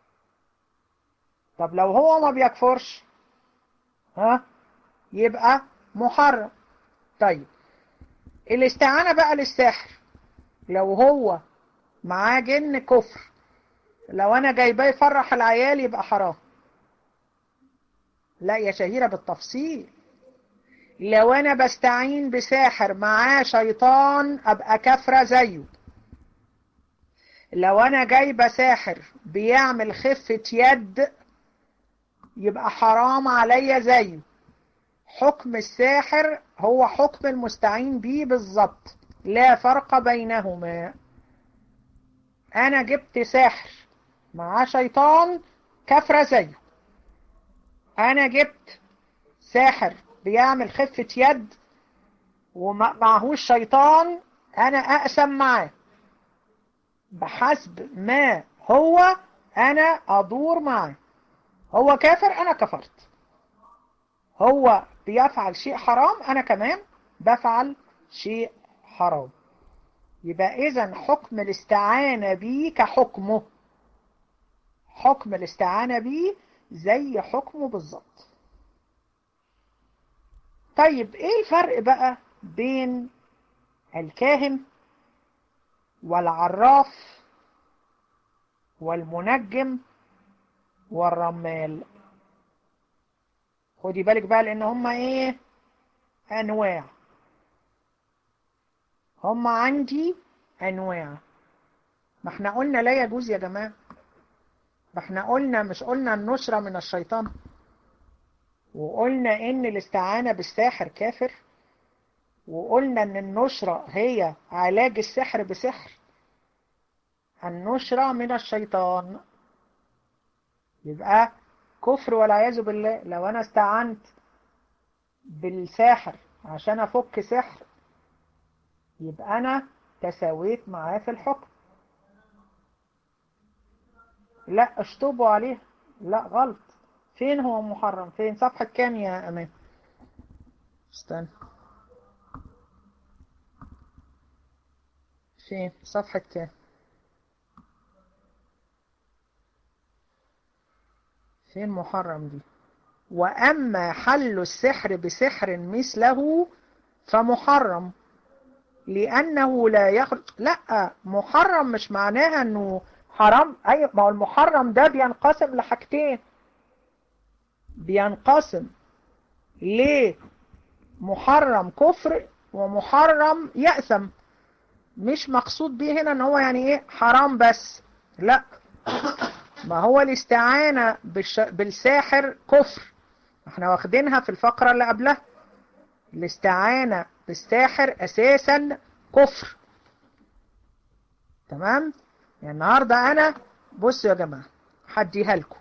طب لو هو ما بيكفرش ها يبقى محرم طيب الاستعانة بقى للسحر لو هو معاه جن كفر لو انا جايباه يفرح العيال يبقى حرام لا يا شهيرة بالتفصيل لو انا بستعين بساحر معاه شيطان ابقى كافرة زيه لو انا جايبه ساحر بيعمل خفة يد يبقى حرام عليا زيه حكم الساحر هو حكم المستعين بيه بالظبط لا فرق بينهما انا جبت ساحر معاه شيطان كفرة زيه انا جبت ساحر بيعمل خفة يد ومعهوش شيطان انا اقسم معاه بحسب ما هو انا ادور معاه هو كافر انا كفرت هو بيفعل شيء حرام انا كمان بفعل شيء حرام يبقى اذا حكم الاستعانة بيه كحكمه حكم الاستعانة بيه زي حكمه بالظبط طيب ايه الفرق بقى بين الكاهن والعراف والمنجم والرمال خدي بالك بقى لان هما ايه انواع هما عندي انواع ما احنا قلنا لا يجوز يا جماعه ما احنا قلنا مش قلنا النشرة من الشيطان وقلنا ان الاستعانة بالساحر كافر وقلنا ان النشرة هي علاج السحر بسحر النشرة من الشيطان يبقى كفر والعياذ بالله لو انا استعنت بالساحر عشان افك سحر يبقى انا تساويت معاه في الحكم لا اشطبوا عليه لا غلط فين هو محرم فين صفحة كام يا امان استنى فين صفحة كام فين محرم دي وأما حل السحر بسحر مثله فمحرم لأنه لا يخرج لا محرم مش معناها أنه حرام أي ما هو المحرم ده بينقسم لحاجتين بينقسم ليه محرم كفر ومحرم يأثم مش مقصود بيه هنا ان هو يعني ايه حرام بس لا ما هو الاستعانة بالش... بالساحر كفر احنا واخدينها في الفقرة اللي قبلها الاستعانة بالساحر اساسا كفر تمام يعني النهاردة انا بصوا يا جماعة هديها لكم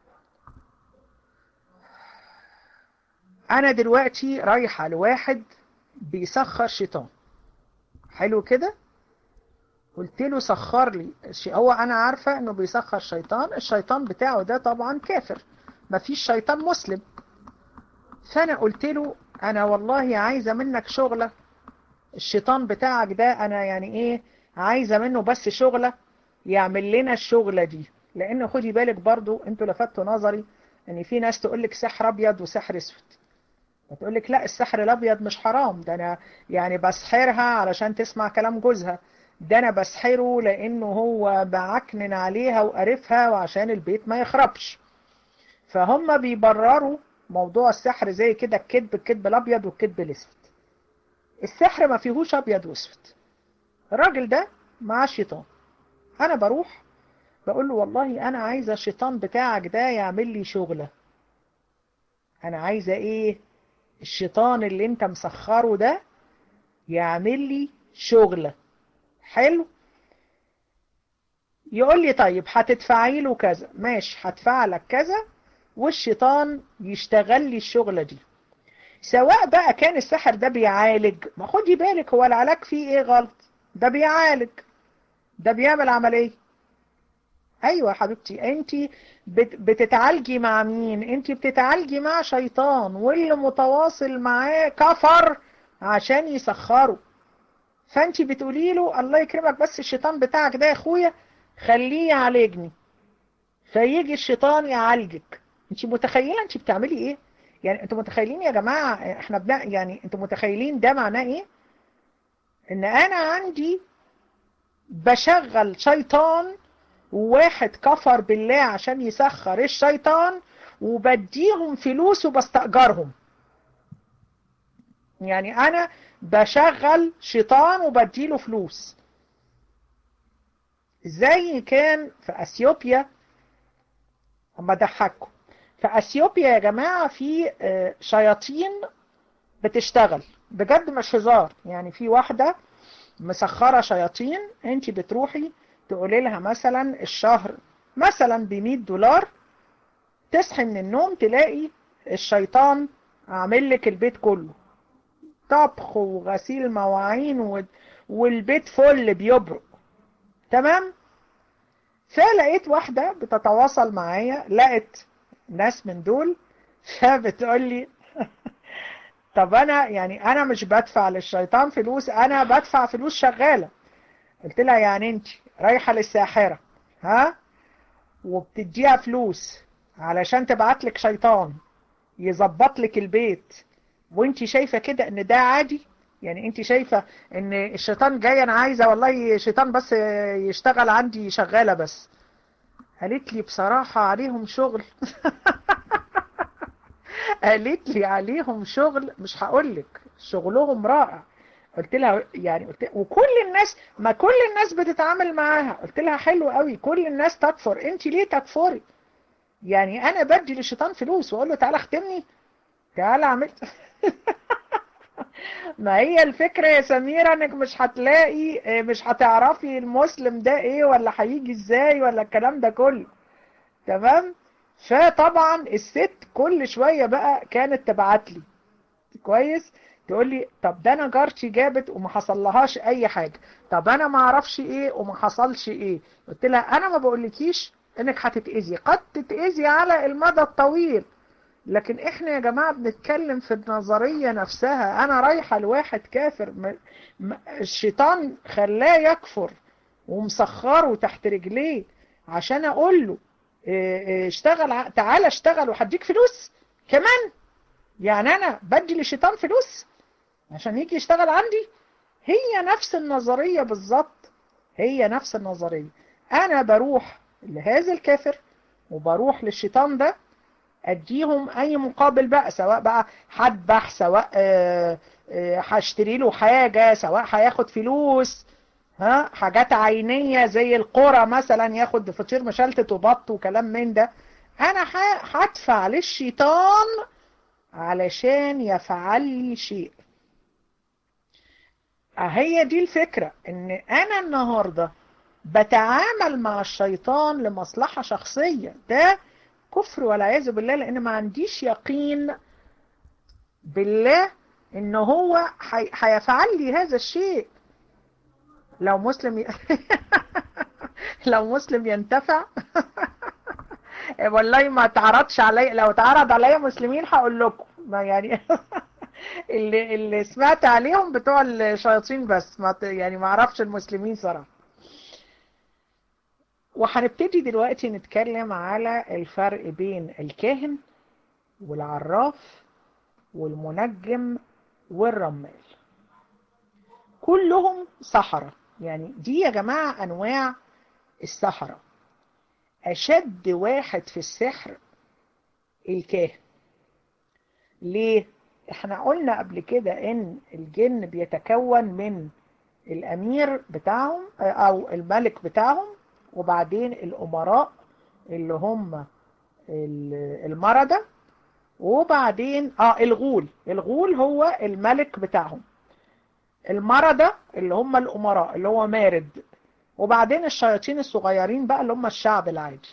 انا دلوقتي رايحة لواحد بيسخر شيطان حلو كده قلت له سخر لي هو انا عارفة انه بيسخر شيطان الشيطان بتاعه ده طبعا كافر مفيش شيطان مسلم فانا قلت له انا والله عايزة منك شغلة الشيطان بتاعك ده انا يعني ايه عايزة منه بس شغلة يعمل لنا الشغلة دي لان خدي بالك برضو انتوا لفتوا نظري ان في ناس تقولك سحر ابيض وسحر اسود فتقول لك لا السحر الابيض مش حرام ده انا يعني بسحرها علشان تسمع كلام جوزها ده انا بسحره لانه هو بعكنن عليها وقرفها وعشان البيت ما يخربش فهم بيبرروا موضوع السحر زي كده الكذب الكذب الابيض والكذب الاسود السحر ما فيهوش ابيض واسود الراجل ده معاه شيطان انا بروح بقول له والله انا عايزه الشيطان بتاعك ده يعمل لي شغله انا عايزه ايه الشيطان اللي انت مسخره ده يعمل لي شغلة حلو يقول لي طيب هتدفعي له كذا ماشي هدفع لك كذا والشيطان يشتغل لي الشغلة دي سواء بقى كان السحر ده بيعالج ما خدي بالك هو العلاج فيه ايه غلط ده بيعالج ده بيعمل عملية ايوه يا حبيبتي انت بتتعالجي مع مين انت بتتعالجي مع شيطان واللي متواصل معاه كفر عشان يسخره فانت بتقولي له الله يكرمك بس الشيطان بتاعك ده يا اخويا خليه يعالجني فيجي الشيطان يعالجك انت متخيله انت بتعملي ايه يعني انتوا متخيلين يا جماعه احنا بنا يعني انتوا متخيلين ده معناه ايه ان انا عندي بشغل شيطان وواحد كفر بالله عشان يسخر الشيطان وبديهم فلوس وبستأجرهم يعني انا بشغل شيطان وبديله فلوس زي كان في اثيوبيا اما ضحكوا في اثيوبيا يا جماعة في شياطين بتشتغل بجد مش هزار يعني في واحدة مسخرة شياطين انت بتروحي تقولي لها مثلا الشهر مثلا ب 100 دولار تصحي من النوم تلاقي الشيطان عامل لك البيت كله طبخ وغسيل مواعين والبيت فل بيبرق تمام فلقيت واحدة بتتواصل معايا لقت ناس من دول فبتقول لي طب انا يعني انا مش بدفع للشيطان فلوس انا بدفع فلوس شغالة قلت لها يعني انت رايحة للساحرة ها وبتديها فلوس علشان تبعت لك شيطان يظبط لك البيت وانت شايفة كده ان ده عادي يعني انت شايفة ان الشيطان جاي انا عايزة والله شيطان بس يشتغل عندي شغالة بس قالت لي بصراحة عليهم شغل قالت لي عليهم شغل مش هقولك شغلهم رائع قلت لها يعني قلت وكل الناس ما كل الناس بتتعامل معاها قلت لها حلو قوي كل الناس تكفر انت ليه تكفري يعني انا بدي للشيطان فلوس واقول له تعالى اختمني تعالى اعمل ما هي الفكرة يا سميرة انك مش هتلاقي مش هتعرفي المسلم ده ايه ولا هيجي ازاي ولا الكلام ده كله تمام فطبعا الست كل شوية بقى كانت تبعت لي كويس تقول لي طب ده انا جارتي جابت وما حصلهاش اي حاجة طب انا ما اعرفش ايه وما حصلش ايه قلت لها انا ما بقولكيش انك هتتأذي قد تتأذي على المدى الطويل لكن احنا يا جماعة بنتكلم في النظرية نفسها انا رايحة لواحد كافر م... م... الشيطان خلاه يكفر ومسخره تحت رجليه عشان اقول له اه اشتغل تعالى اشتغل وهديك فلوس كمان يعني انا بدي للشيطان فلوس عشان يجي يشتغل عندي هي نفس النظرية بالظبط هي نفس النظرية انا بروح لهذا الكافر وبروح للشيطان ده اديهم اي مقابل بقى سواء بقى هذبح سواء هشتري له حاجة سواء هياخد فلوس ها حاجات عينية زي القرى مثلا ياخد فطير مشلتت وبط وكلام من ده انا هدفع للشيطان علشان يفعل لي شيء هي دي الفكرة ان انا النهاردة بتعامل مع الشيطان لمصلحة شخصية ده كفر والعياذ بالله لان ما عنديش يقين بالله ان هو هيفعل لي هذا الشيء لو مسلم ي... لو مسلم ينتفع والله ما تعرضش علي لو تعرض عليا مسلمين هقول لكم ما يعني اللي اللي سمعت عليهم بتوع الشياطين بس ما يعني ما اعرفش المسلمين صراحه وهنبتدي دلوقتي نتكلم على الفرق بين الكاهن والعراف والمنجم والرمال كلهم سحرة يعني دي يا جماعة أنواع السحرة أشد واحد في السحر الكاهن ليه؟ احنا قلنا قبل كده ان الجن بيتكون من الامير بتاعهم او الملك بتاعهم وبعدين الامراء اللي هم المردة وبعدين اه الغول الغول هو الملك بتاعهم المردة اللي هم الامراء اللي هو مارد وبعدين الشياطين الصغيرين بقى اللي هم الشعب العادي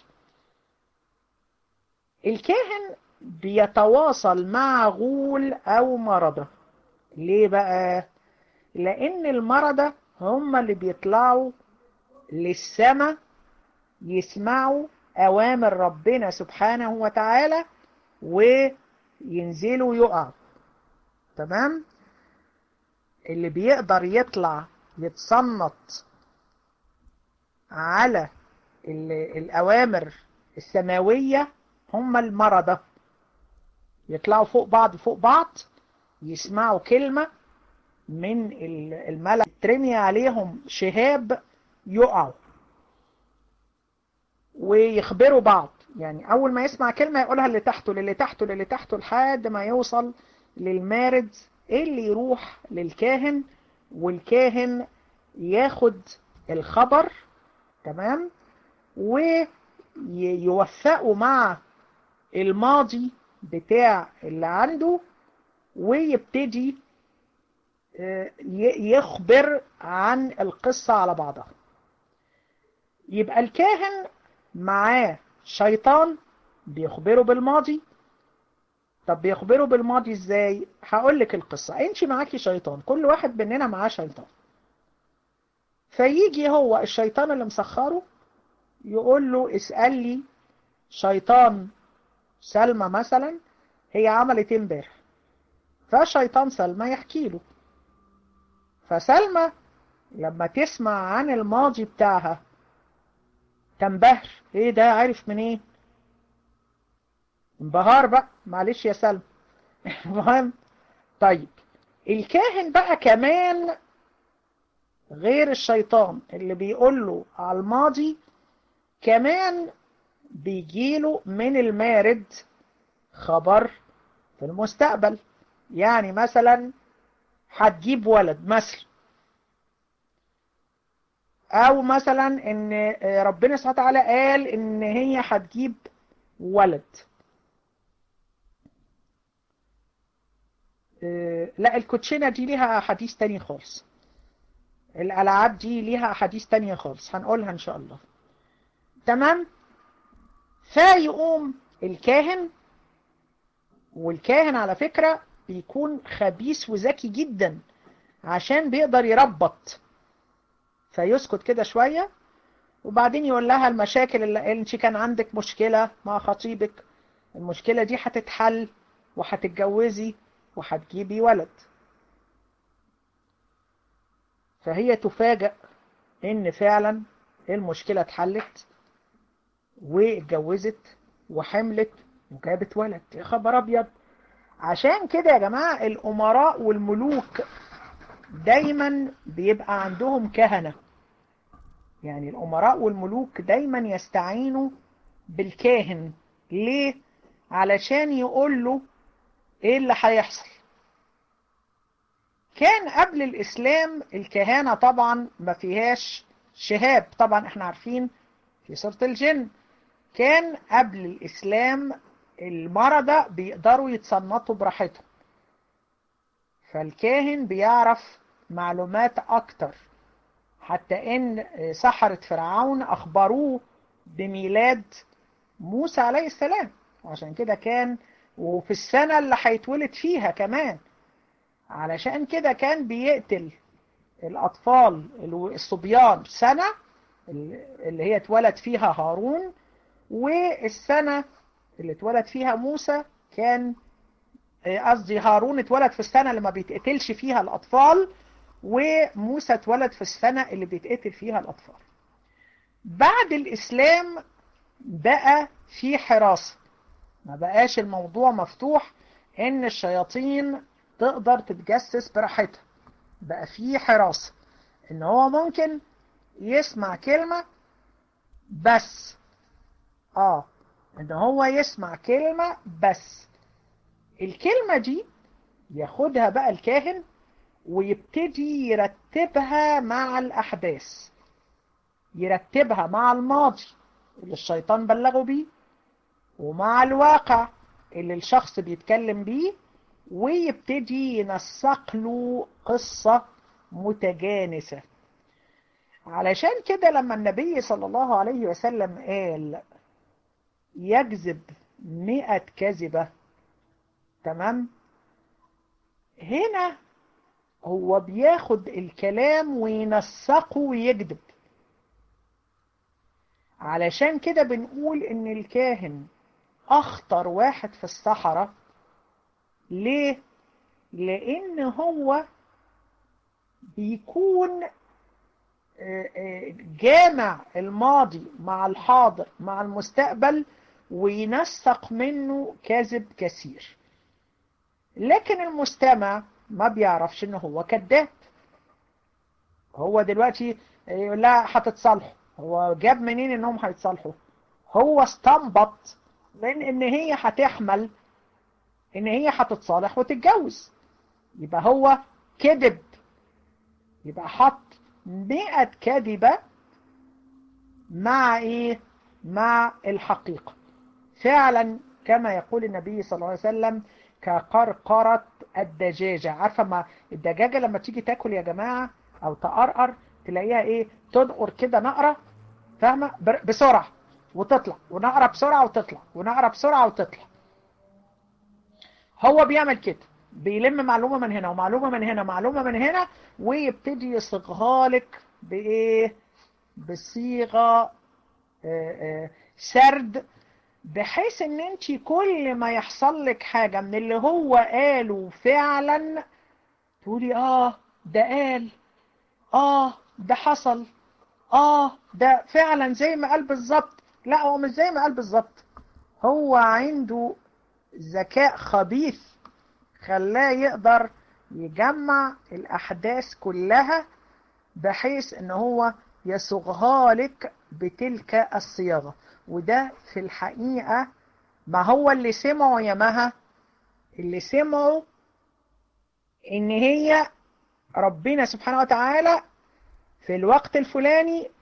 الكاهن بيتواصل مع غول او مرضى ليه بقى لان المرضى هم اللي بيطلعوا للسماء يسمعوا اوامر ربنا سبحانه وتعالى وينزلوا يقعوا تمام اللي بيقدر يطلع يتصنط على الاوامر السماوية هم المرضى يطلعوا فوق بعض فوق بعض يسمعوا كلمة من الملك ترمي عليهم شهاب يقعوا ويخبروا بعض يعني أول ما يسمع كلمة يقولها اللي تحته للي تحته للي تحته لحد ما يوصل للمارد اللي يروح للكاهن والكاهن ياخد الخبر تمام ويوثقه مع الماضي بتاع اللي عنده ويبتدي يخبر عن القصة على بعضها يبقى الكاهن معاه شيطان بيخبره بالماضي طب بيخبره بالماضي ازاي هقول لك القصة انت معاكي شيطان كل واحد مننا معاه شيطان فيجي هو الشيطان اللي مسخره يقول له اسأل لي شيطان سلمى مثلا هي عملت امبارح فشيطان سلمى يحكي له فسلمى لما تسمع عن الماضي بتاعها تنبهر ايه ده عارف منين إيه؟ انبهار بقى معلش يا سلمى المهم طيب الكاهن بقى كمان غير الشيطان اللي بيقول له على الماضي كمان بيجيله من المارد خبر في المستقبل يعني مثلا هتجيب ولد مثلا او مثلا ان ربنا سبحانه وتعالى قال ان هي هتجيب ولد لا الكوتشينه دي ليها حديث تاني خالص الالعاب دي ليها حديث تانية خالص هنقولها ان شاء الله تمام فيقوم الكاهن والكاهن على فكرة بيكون خبيث وذكي جدا عشان بيقدر يربط فيسكت كده شوية وبعدين يقول لها المشاكل اللي انت كان عندك مشكلة مع خطيبك المشكلة دي هتتحل وهتتجوزي وهتجيبي ولد فهي تفاجأ ان فعلا المشكلة اتحلت واتجوزت وحملت وجابت ولد يا خبر ابيض عشان كده يا جماعة الامراء والملوك دايما بيبقى عندهم كهنة يعني الامراء والملوك دايما يستعينوا بالكاهن ليه علشان يقول له ايه اللي هيحصل كان قبل الاسلام الكهانة طبعا ما فيهاش شهاب طبعا احنا عارفين في سورة الجن كان قبل الاسلام المرضى بيقدروا يتصنطوا براحتهم فالكاهن بيعرف معلومات اكتر حتى ان سحرة فرعون اخبروه بميلاد موسى عليه السلام عشان كده كان وفي السنة اللي هيتولد فيها كمان علشان كده كان بيقتل الأطفال الصبيان سنة اللي هي اتولد فيها هارون والسنة اللي اتولد فيها موسى كان قصدي هارون اتولد في السنة اللي ما بيتقتلش فيها الأطفال وموسى اتولد في السنة اللي بيتقتل فيها الأطفال بعد الإسلام بقى في حراسة ما بقاش الموضوع مفتوح ان الشياطين تقدر تتجسس براحتها بقى في حراسة ان هو ممكن يسمع كلمة بس اه ان هو يسمع كلمة بس الكلمة دي ياخدها بقى الكاهن ويبتدي يرتبها مع الأحداث يرتبها مع الماضي اللي الشيطان بلغه بيه ومع الواقع اللي الشخص بيتكلم بيه ويبتدي ينسق له قصة متجانسة علشان كده لما النبي صلى الله عليه وسلم قال يكذب مئة كذبة تمام هنا هو بياخد الكلام وينسقه ويكذب علشان كده بنقول ان الكاهن اخطر واحد في الصحراء ليه لان هو بيكون جامع الماضي مع الحاضر مع المستقبل وينسق منه كذب كثير لكن المستمع ما بيعرفش ان هو كذاب هو دلوقتي يقول لها هتتصالحوا هو جاب منين انهم هيتصالحوا هو استنبط من ان هي هتحمل ان هي هتتصالح وتتجوز يبقى هو كذب يبقى حط مئة كذبة مع ايه مع الحقيقة فعلا كما يقول النبي صلى الله عليه وسلم كقرقرة الدجاجة عارفة ما الدجاجة لما تيجي تاكل يا جماعة او تقرقر تلاقيها ايه تنقر كده نقرة فاهمة بسرعة وتطلع ونقرة بسرعة وتطلع ونقرة بسرعة وتطلع هو بيعمل كده بيلم معلومة من هنا ومعلومة من هنا ومعلومة من هنا ويبتدي يصيغها لك بإيه بصيغة سرد بحيث ان انت كل ما يحصل لك حاجة من اللي هو قاله فعلا تقولي اه ده قال اه ده حصل اه ده فعلا زي ما قال بالظبط لا هو مش زي ما قال بالظبط هو عنده ذكاء خبيث خلاه يقدر يجمع الأحداث كلها بحيث ان هو يصغها لك بتلك الصياغة وده في الحقيقة ما هو اللي سمعوا يا مها اللي سمعوا ان هي ربنا سبحانه وتعالى في الوقت الفلاني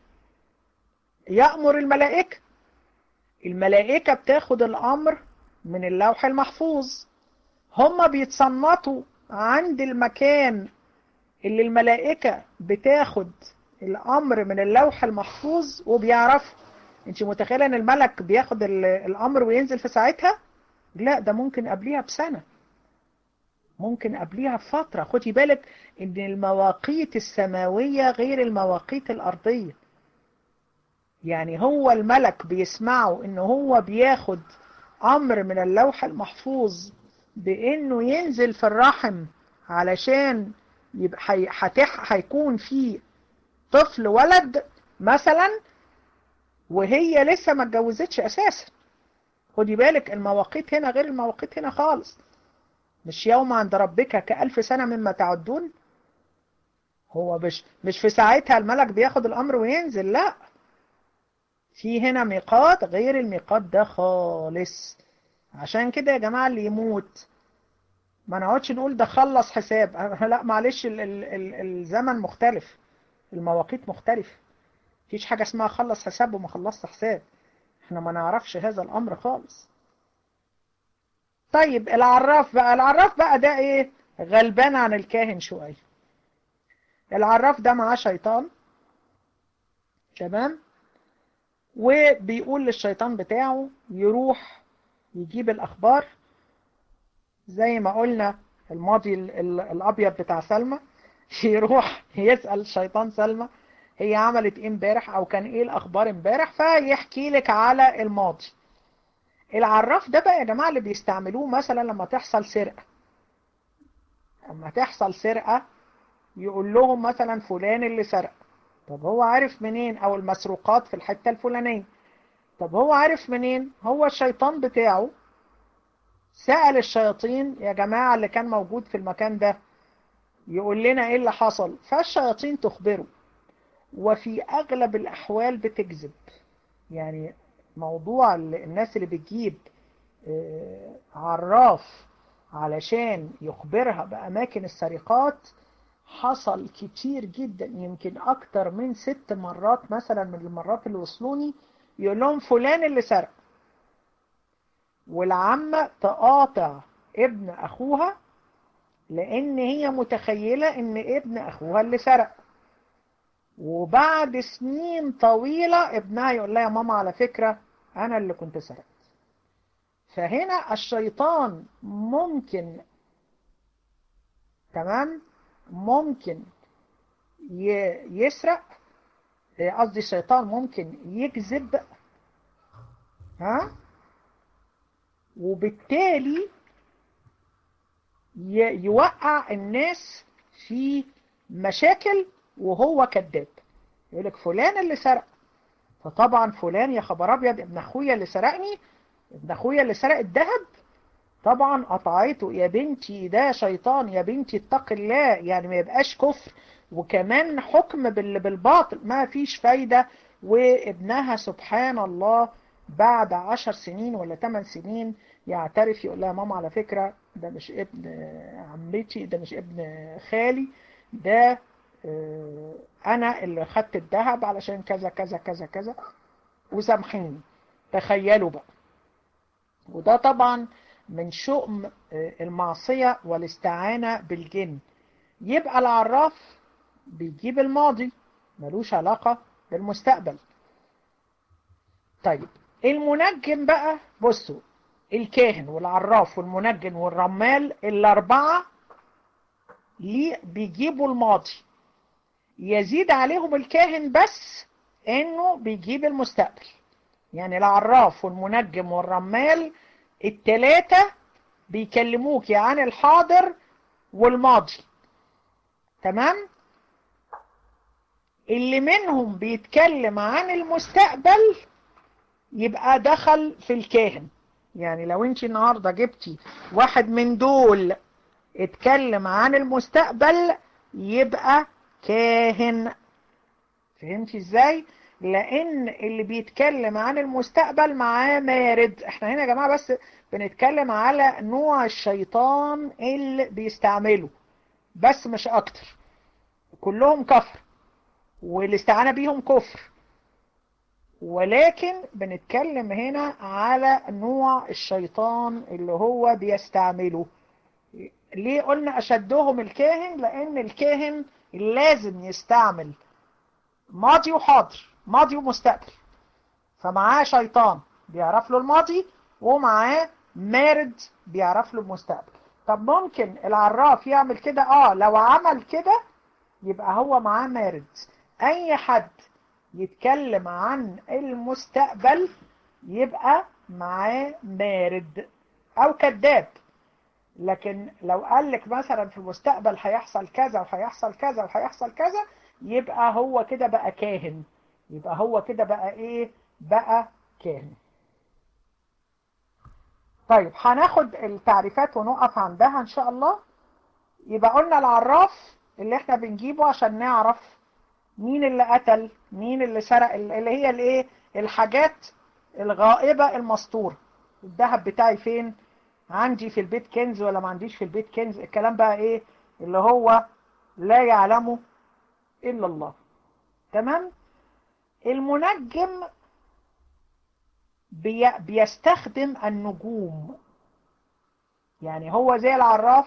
يأمر الملائكة الملائكة بتاخد الأمر من اللوح المحفوظ هم بيتصنطوا عند المكان اللي الملائكة بتاخد الأمر من اللوح المحفوظ وبيعرفوا انت متخيلة ان الملك بياخد الأمر وينزل في ساعتها لا ده ممكن قبليها بسنة ممكن قبليها بفترة خدي بالك ان المواقيت السماوية غير المواقيت الأرضية يعني هو الملك بيسمعه ان هو بياخد امر من اللوح المحفوظ بانه ينزل في الرحم علشان يبقى هتح هيكون في طفل ولد مثلا وهي لسه ما اتجوزتش اساسا خدي بالك المواقيت هنا غير المواقيت هنا خالص مش يوم عند ربك كألف سنة مما تعدون هو مش مش في ساعتها الملك بياخد الامر وينزل لا في هنا ميقات غير الميقات ده خالص عشان كده يا جماعة اللي يموت ما نقعدش نقول ده خلص حساب لا معلش ال ال ال الزمن مختلف المواقيت مختلفة مفيش حاجة اسمها خلص حساب وما خلصت حساب احنا ما نعرفش هذا الامر خالص طيب العراف بقى العراف بقى ده ايه غلبان عن الكاهن شوية العراف ده معاه شيطان تمام وبيقول للشيطان بتاعه يروح يجيب الأخبار زي ما قلنا الماضي الأبيض بتاع سلمى يروح يسأل الشيطان سلمى هي عملت ايه امبارح او كان ايه الاخبار امبارح فيحكي لك على الماضي العراف ده بقى يا جماعة اللي بيستعملوه مثلا لما تحصل سرقة لما تحصل سرقة يقول لهم مثلا فلان اللي سرق طب هو عارف منين او المسروقات في الحتة الفلانية طب هو عارف منين هو الشيطان بتاعه سأل الشياطين يا جماعة اللي كان موجود في المكان ده يقول لنا ايه اللي حصل فالشياطين تخبره وفي اغلب الاحوال بتكذب يعني موضوع الناس اللي بتجيب عراف علشان يخبرها بأماكن السرقات حصل كتير جدا يمكن أكتر من ست مرات مثلا من المرات اللي وصلوني يقول لهم فلان اللي سرق والعمة تقاطع ابن أخوها لأن هي متخيلة إن ابن أخوها اللي سرق وبعد سنين طويلة ابنها يقول لها يا ماما على فكرة أنا اللي كنت سرقت فهنا الشيطان ممكن تمام ممكن يسرق قصدي الشيطان ممكن يكذب ها وبالتالي يوقع الناس في مشاكل وهو كذاب يقول لك فلان اللي سرق فطبعا فلان يا خبر ابيض ابن اخويا اللي سرقني ابن اخويا اللي سرق الذهب طبعا قطعته يا بنتي ده شيطان يا بنتي اتق الله يعني ما يبقاش كفر وكمان حكم بالباطل ما فيش فايدة وابنها سبحان الله بعد عشر سنين ولا ثمان سنين يعترف يقول لها ماما على فكرة ده مش ابن عمتي ده مش ابن خالي ده انا اللي خدت الذهب علشان كذا كذا كذا كذا وسامحيني تخيلوا بقى وده طبعا من شؤم المعصية والاستعانة بالجن يبقى العراف بيجيب الماضي ملوش علاقة بالمستقبل طيب المنجم بقى بصوا الكاهن والعراف والمنجم والرمال الأربعة ليه بيجيبوا الماضي يزيد عليهم الكاهن بس انه بيجيب المستقبل يعني العراف والمنجم والرمال التلاتة بيكلموك عن الحاضر والماضي تمام اللي منهم بيتكلم عن المستقبل يبقى دخل في الكاهن يعني لو انت النهاردة جبتي واحد من دول اتكلم عن المستقبل يبقى كاهن فهمتي ازاي لان اللي بيتكلم عن المستقبل معاه مارد احنا هنا يا جماعة بس بنتكلم على نوع الشيطان اللي بيستعمله بس مش اكتر كلهم كفر والاستعانة بيهم كفر ولكن بنتكلم هنا على نوع الشيطان اللي هو بيستعمله ليه قلنا أشدهم الكاهن لأن الكاهن لازم يستعمل ماضي وحاضر ماضي ومستقبل فمعاه شيطان بيعرف له الماضي ومعاه مارد بيعرف له المستقبل طب ممكن العراف يعمل كده اه لو عمل كده يبقى هو معاه مارد اي حد يتكلم عن المستقبل يبقى معاه مارد او كذاب لكن لو قال لك مثلا في المستقبل هيحصل كذا وهيحصل كذا وهيحصل كذا يبقى هو كده بقى كاهن يبقى هو كده بقى ايه بقى كاهن طيب هناخد التعريفات ونقف عندها ان شاء الله يبقى قلنا العراف اللي احنا بنجيبه عشان نعرف مين اللي قتل مين اللي سرق اللي هي الايه الحاجات الغائبة المسطورة الذهب بتاعي فين عندي في البيت كنز ولا ما عنديش في البيت كنز الكلام بقى ايه اللي هو لا يعلمه الا الله تمام المنجم بي بيستخدم النجوم يعني هو زي العراف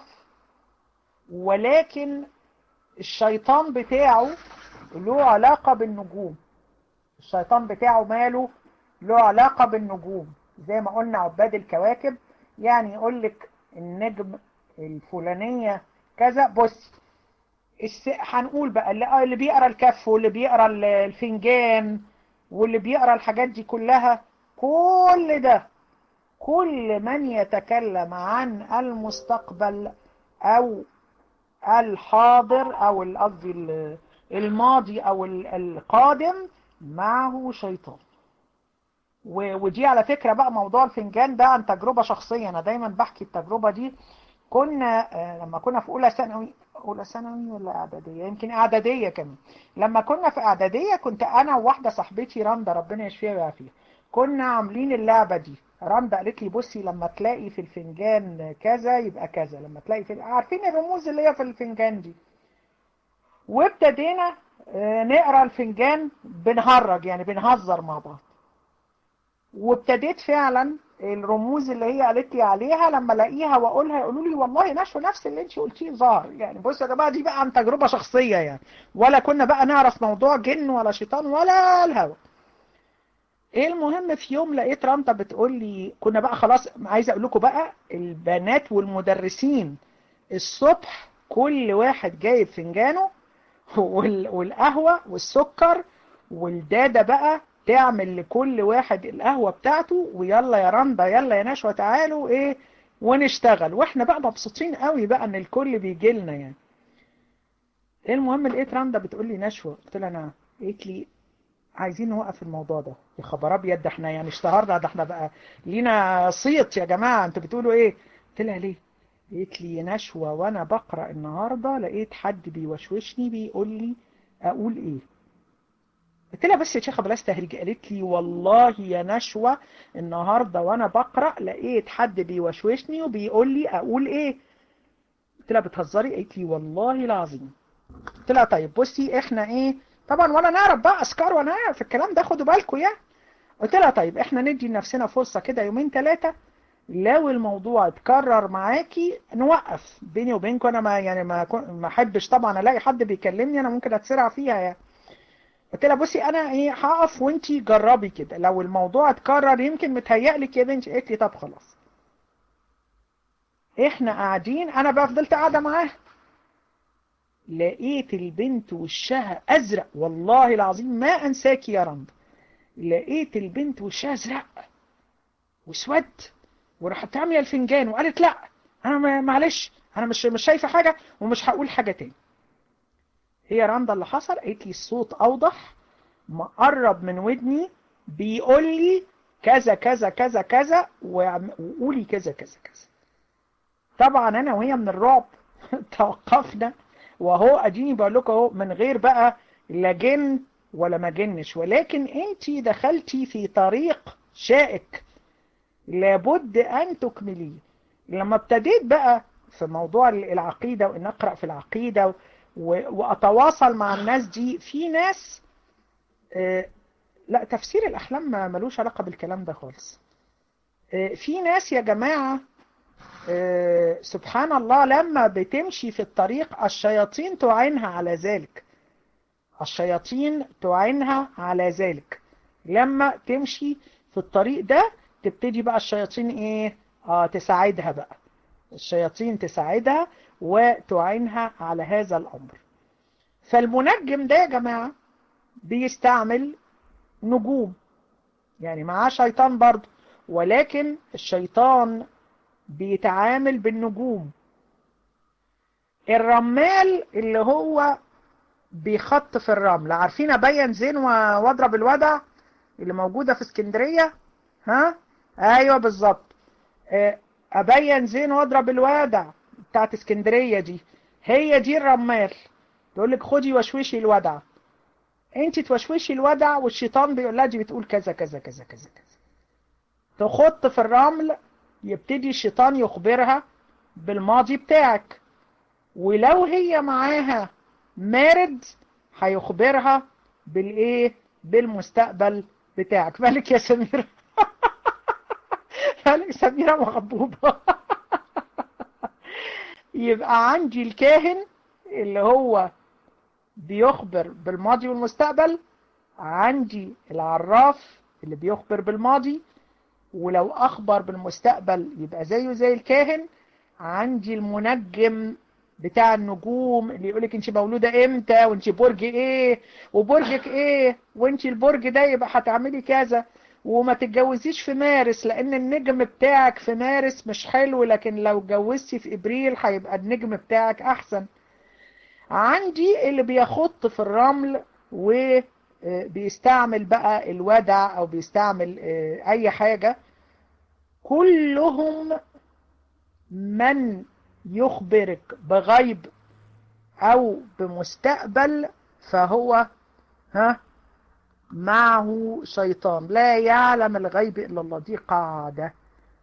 ولكن الشيطان بتاعه له علاقة بالنجوم الشيطان بتاعه ماله له علاقة بالنجوم زي ما قلنا عباد الكواكب يعني يقول لك النجم الفلانية كذا بص الس... هنقول بقى اللي, اللي بيقرا الكف واللي بيقرا الفنجان واللي بيقرا الحاجات دي كلها كل ده كل من يتكلم عن المستقبل او الحاضر او قصدي الماضي او القادم معه شيطان ودي على فكرة بقى موضوع الفنجان ده عن تجربة شخصية انا دايما بحكي التجربة دي كنا لما كنا في اولى ثانوي اولى ثانوي ولا اعداديه يمكن اعداديه كمان لما كنا في اعداديه كنت انا وواحده صاحبتي رندا ربنا يشفيها ويعافيها كنا عاملين اللعبه دي رندا قالت لي بصي لما تلاقي في الفنجان كذا يبقى كذا لما تلاقي في عارفين الرموز اللي هي في الفنجان دي وابتدينا نقرا الفنجان بنهرج يعني بنهزر مع بعض وابتديت فعلا الرموز اللي هي قالت لي عليها لما الاقيها واقولها يقولوا لي والله نشوى نفس اللي انت قلتيه ظهر يعني بص يا جماعه دي بقى عن تجربه شخصيه يعني ولا كنا بقى نعرف موضوع جن ولا شيطان ولا الهوى ايه المهم في يوم لقيت رانتا بتقول لي كنا بقى خلاص عايزه اقول لكم بقى البنات والمدرسين الصبح كل واحد جايب فنجانه والقهوه والسكر والداده بقى تعمل لكل واحد القهوة بتاعته ويلا يا رندا يلا يا نشوى تعالوا ايه ونشتغل واحنا بقى مبسوطين قوي بقى ان الكل بيجي لنا يعني المهم لقيت رندا بتقول لي نشوى قلت لها انا قالت لي عايزين نوقف الموضوع ده يا خبر ابيض ده احنا يعني اشتهرنا ده احنا بقى لينا صيت يا جماعه انتوا بتقولوا ايه قلت لها ليه قالت لي نشوة وانا بقرأ النهاردة لقيت حد بيوشوشني بيقول لي اقول ايه قلت لها بس يا شيخة بلاش تهريج قالت لي والله يا نشوة النهاردة وانا بقرأ لقيت حد بيوشوشني وبيقول لي اقول ايه قلت لها بتهزري قالت لي والله العظيم قلت لها طيب بصي احنا ايه طبعا وانا نعرف بقى اسكار وانا نعرف الكلام ده خدوا بالكم يعني قلت لها طيب احنا ندي لنفسنا فرصة كده يومين ثلاثة لو الموضوع اتكرر معاكي نوقف بيني وبينكم انا ما يعني ما ما احبش طبعا الاقي حد بيكلمني انا ممكن اتسرع فيها يعني قلت لها بصي انا ايه هقف وانتي جربي كده لو الموضوع اتكرر يمكن متهيألك يا بنتي قالت لي طب خلاص احنا قاعدين انا بقى فضلت قاعده معاها لقيت البنت وشها ازرق والله العظيم ما انساكي يا رند لقيت البنت وشها ازرق واسود وراحت عامله الفنجان وقالت لا انا معلش انا مش مش شايفه حاجه ومش هقول حاجه تاني هي رندا اللي حصل قالت لي الصوت اوضح مقرب من ودني بيقول لي كذا كذا كذا كذا وقولي كذا كذا كذا طبعا انا وهي من الرعب توقفنا وهو اديني بقول لكم اهو من غير بقى لا جن ولا ما جنش ولكن انت دخلتي في طريق شائك لابد ان تكمليه لما ابتديت بقى في موضوع العقيدة وان اقرأ في العقيدة واتواصل مع الناس دي في ناس اه لا تفسير الاحلام ما ملوش علاقة بالكلام ده خالص اه في ناس يا جماعة اه سبحان الله لما بتمشي في الطريق الشياطين تعينها على ذلك الشياطين تعينها على ذلك لما تمشي في الطريق ده تبتدي بقى الشياطين ايه اه تساعدها بقى الشياطين تساعدها وتعينها على هذا الامر فالمنجم ده يا جماعة بيستعمل نجوم يعني معاه شيطان برضه ولكن الشيطان بيتعامل بالنجوم الرمال اللي هو بيخط في الرمل عارفين ابين زين واضرب الودع اللي موجودة في اسكندرية ها ايوه بالظبط ابين زين واضرب الودع بتاعت اسكندرية دي هي دي الرمال تقول لك خدي وشوشي الودع انت توشوشي الودع والشيطان بيقول لها دي بتقول كذا كذا كذا كذا كذا تخط في الرمل يبتدي الشيطان يخبرها بالماضي بتاعك ولو هي معاها مارد هيخبرها بالايه بالمستقبل بتاعك مالك يا سميرة مالك سميرة مغضوبة يبقى عندي الكاهن اللي هو بيخبر بالماضي والمستقبل عندي العراف اللي بيخبر بالماضي ولو أخبر بالمستقبل يبقى زيه زي الكاهن عندي المنجم بتاع النجوم اللي يقولك انت مولودة امتى وانت برج ايه وبرجك ايه وانت البرج ده يبقى هتعملي كذا وما تتجوزيش في مارس لان النجم بتاعك في مارس مش حلو لكن لو اتجوزتي في ابريل هيبقى النجم بتاعك احسن عندي اللي بيخط في الرمل وبيستعمل بقى الودع او بيستعمل اي حاجة كلهم من يخبرك بغيب او بمستقبل فهو ها معه شيطان لا يعلم الغيب الا الله دي قاعدة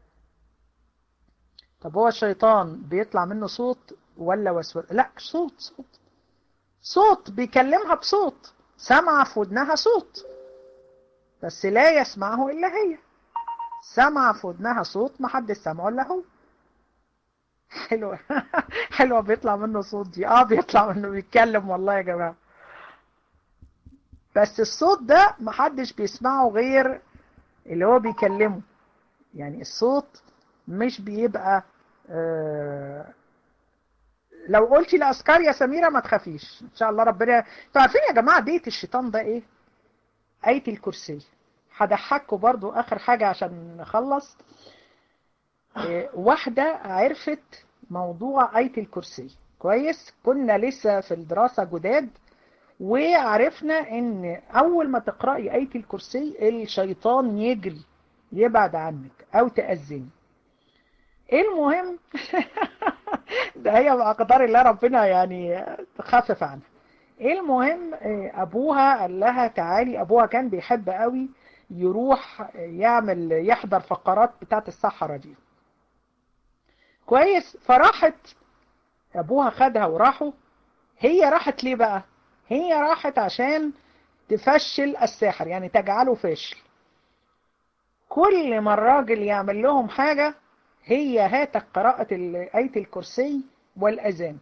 طب هو الشيطان بيطلع منه صوت ولا وسوسة لا صوت صوت صوت بيكلمها بصوت سمع في ودنها صوت بس لا يسمعه الا هي سمع في ودنها صوت ما حد سمعه الا هو حلوة حلوة بيطلع منه صوت دي اه بيطلع منه بيتكلم والله يا جماعة بس الصوت ده محدش بيسمعه غير اللي هو بيكلمه يعني الصوت مش بيبقى آه لو قلتي لأسكار يا سميرة ما تخافيش ان شاء الله ربنا انتوا عارفين يا جماعة ديت الشيطان ده ايه آية الكرسي هضحكوا برضو اخر حاجة عشان نخلص واحدة عرفت موضوع آية الكرسي كويس كنا لسه في الدراسة جداد وعرفنا ان اول ما تقرأي آية الكرسي الشيطان يجري يبعد عنك او تأذني المهم ده هي بأقدار الله ربنا يعني تخفف عنها المهم ابوها قال لها تعالي ابوها كان بيحب قوي يروح يعمل يحضر فقرات بتاعت الصحراء دي كويس فراحت ابوها خدها وراحوا هي راحت ليه بقى هي راحت عشان تفشل الساحر يعني تجعله فاشل كل ما الراجل يعمل لهم حاجة هي هاتك قراءة آية الكرسي والأذان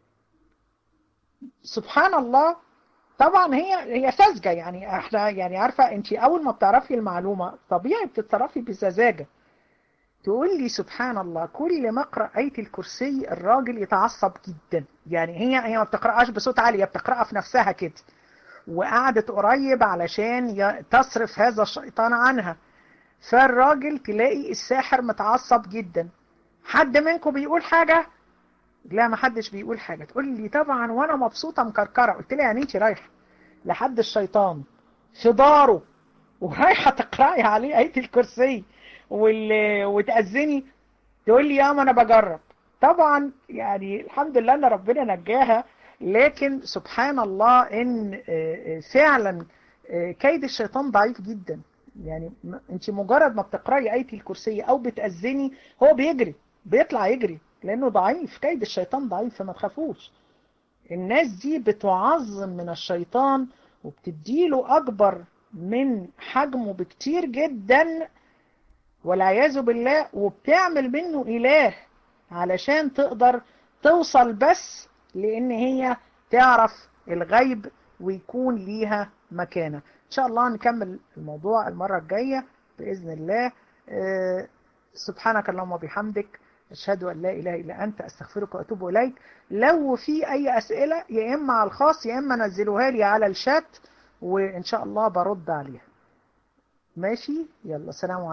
سبحان الله طبعا هي هي ساذجة يعني احنا يعني عارفة انت اول ما بتعرفي المعلومة طبيعي بتتصرفي بسذاجة تقول لي سبحان الله كل ما اقرا آية الكرسي الراجل يتعصب جدا يعني هي هي ما بتقراش بصوت عالي هي بتقراها في نفسها كده وقعدت قريب علشان تصرف هذا الشيطان عنها فالراجل تلاقي الساحر متعصب جدا حد منكم بيقول حاجة لا ما حدش بيقول حاجة تقول لي طبعا وانا مبسوطة مكركرة قلت لها يعني انت رايحة لحد الشيطان في داره ورايحة تقرأي عليه آية الكرسي وال... وتأذني تقول لي يا ما انا بجرب طبعا يعني الحمد لله ان ربنا نجاها لكن سبحان الله ان فعلا كيد الشيطان ضعيف جدا يعني انت مجرد ما بتقرأي آية الكرسي او بتأذني هو بيجري بيطلع يجري لانه ضعيف كيد الشيطان ضعيف فما تخافوش الناس دي بتعظم من الشيطان وبتديله اكبر من حجمه بكتير جدا والعياذ بالله وبتعمل منه اله علشان تقدر توصل بس لان هي تعرف الغيب ويكون ليها مكانة ان شاء الله نكمل الموضوع المرة الجاية بإذن الله أه سبحانك اللهم وبحمدك أشهد أن لا إله إلا أنت أستغفرك وأتوب إليك لو في أي أسئلة يا إما على الخاص يا إما نزلوها لي على الشات وإن شاء الله برد عليها ماشي يلا سلام عليكم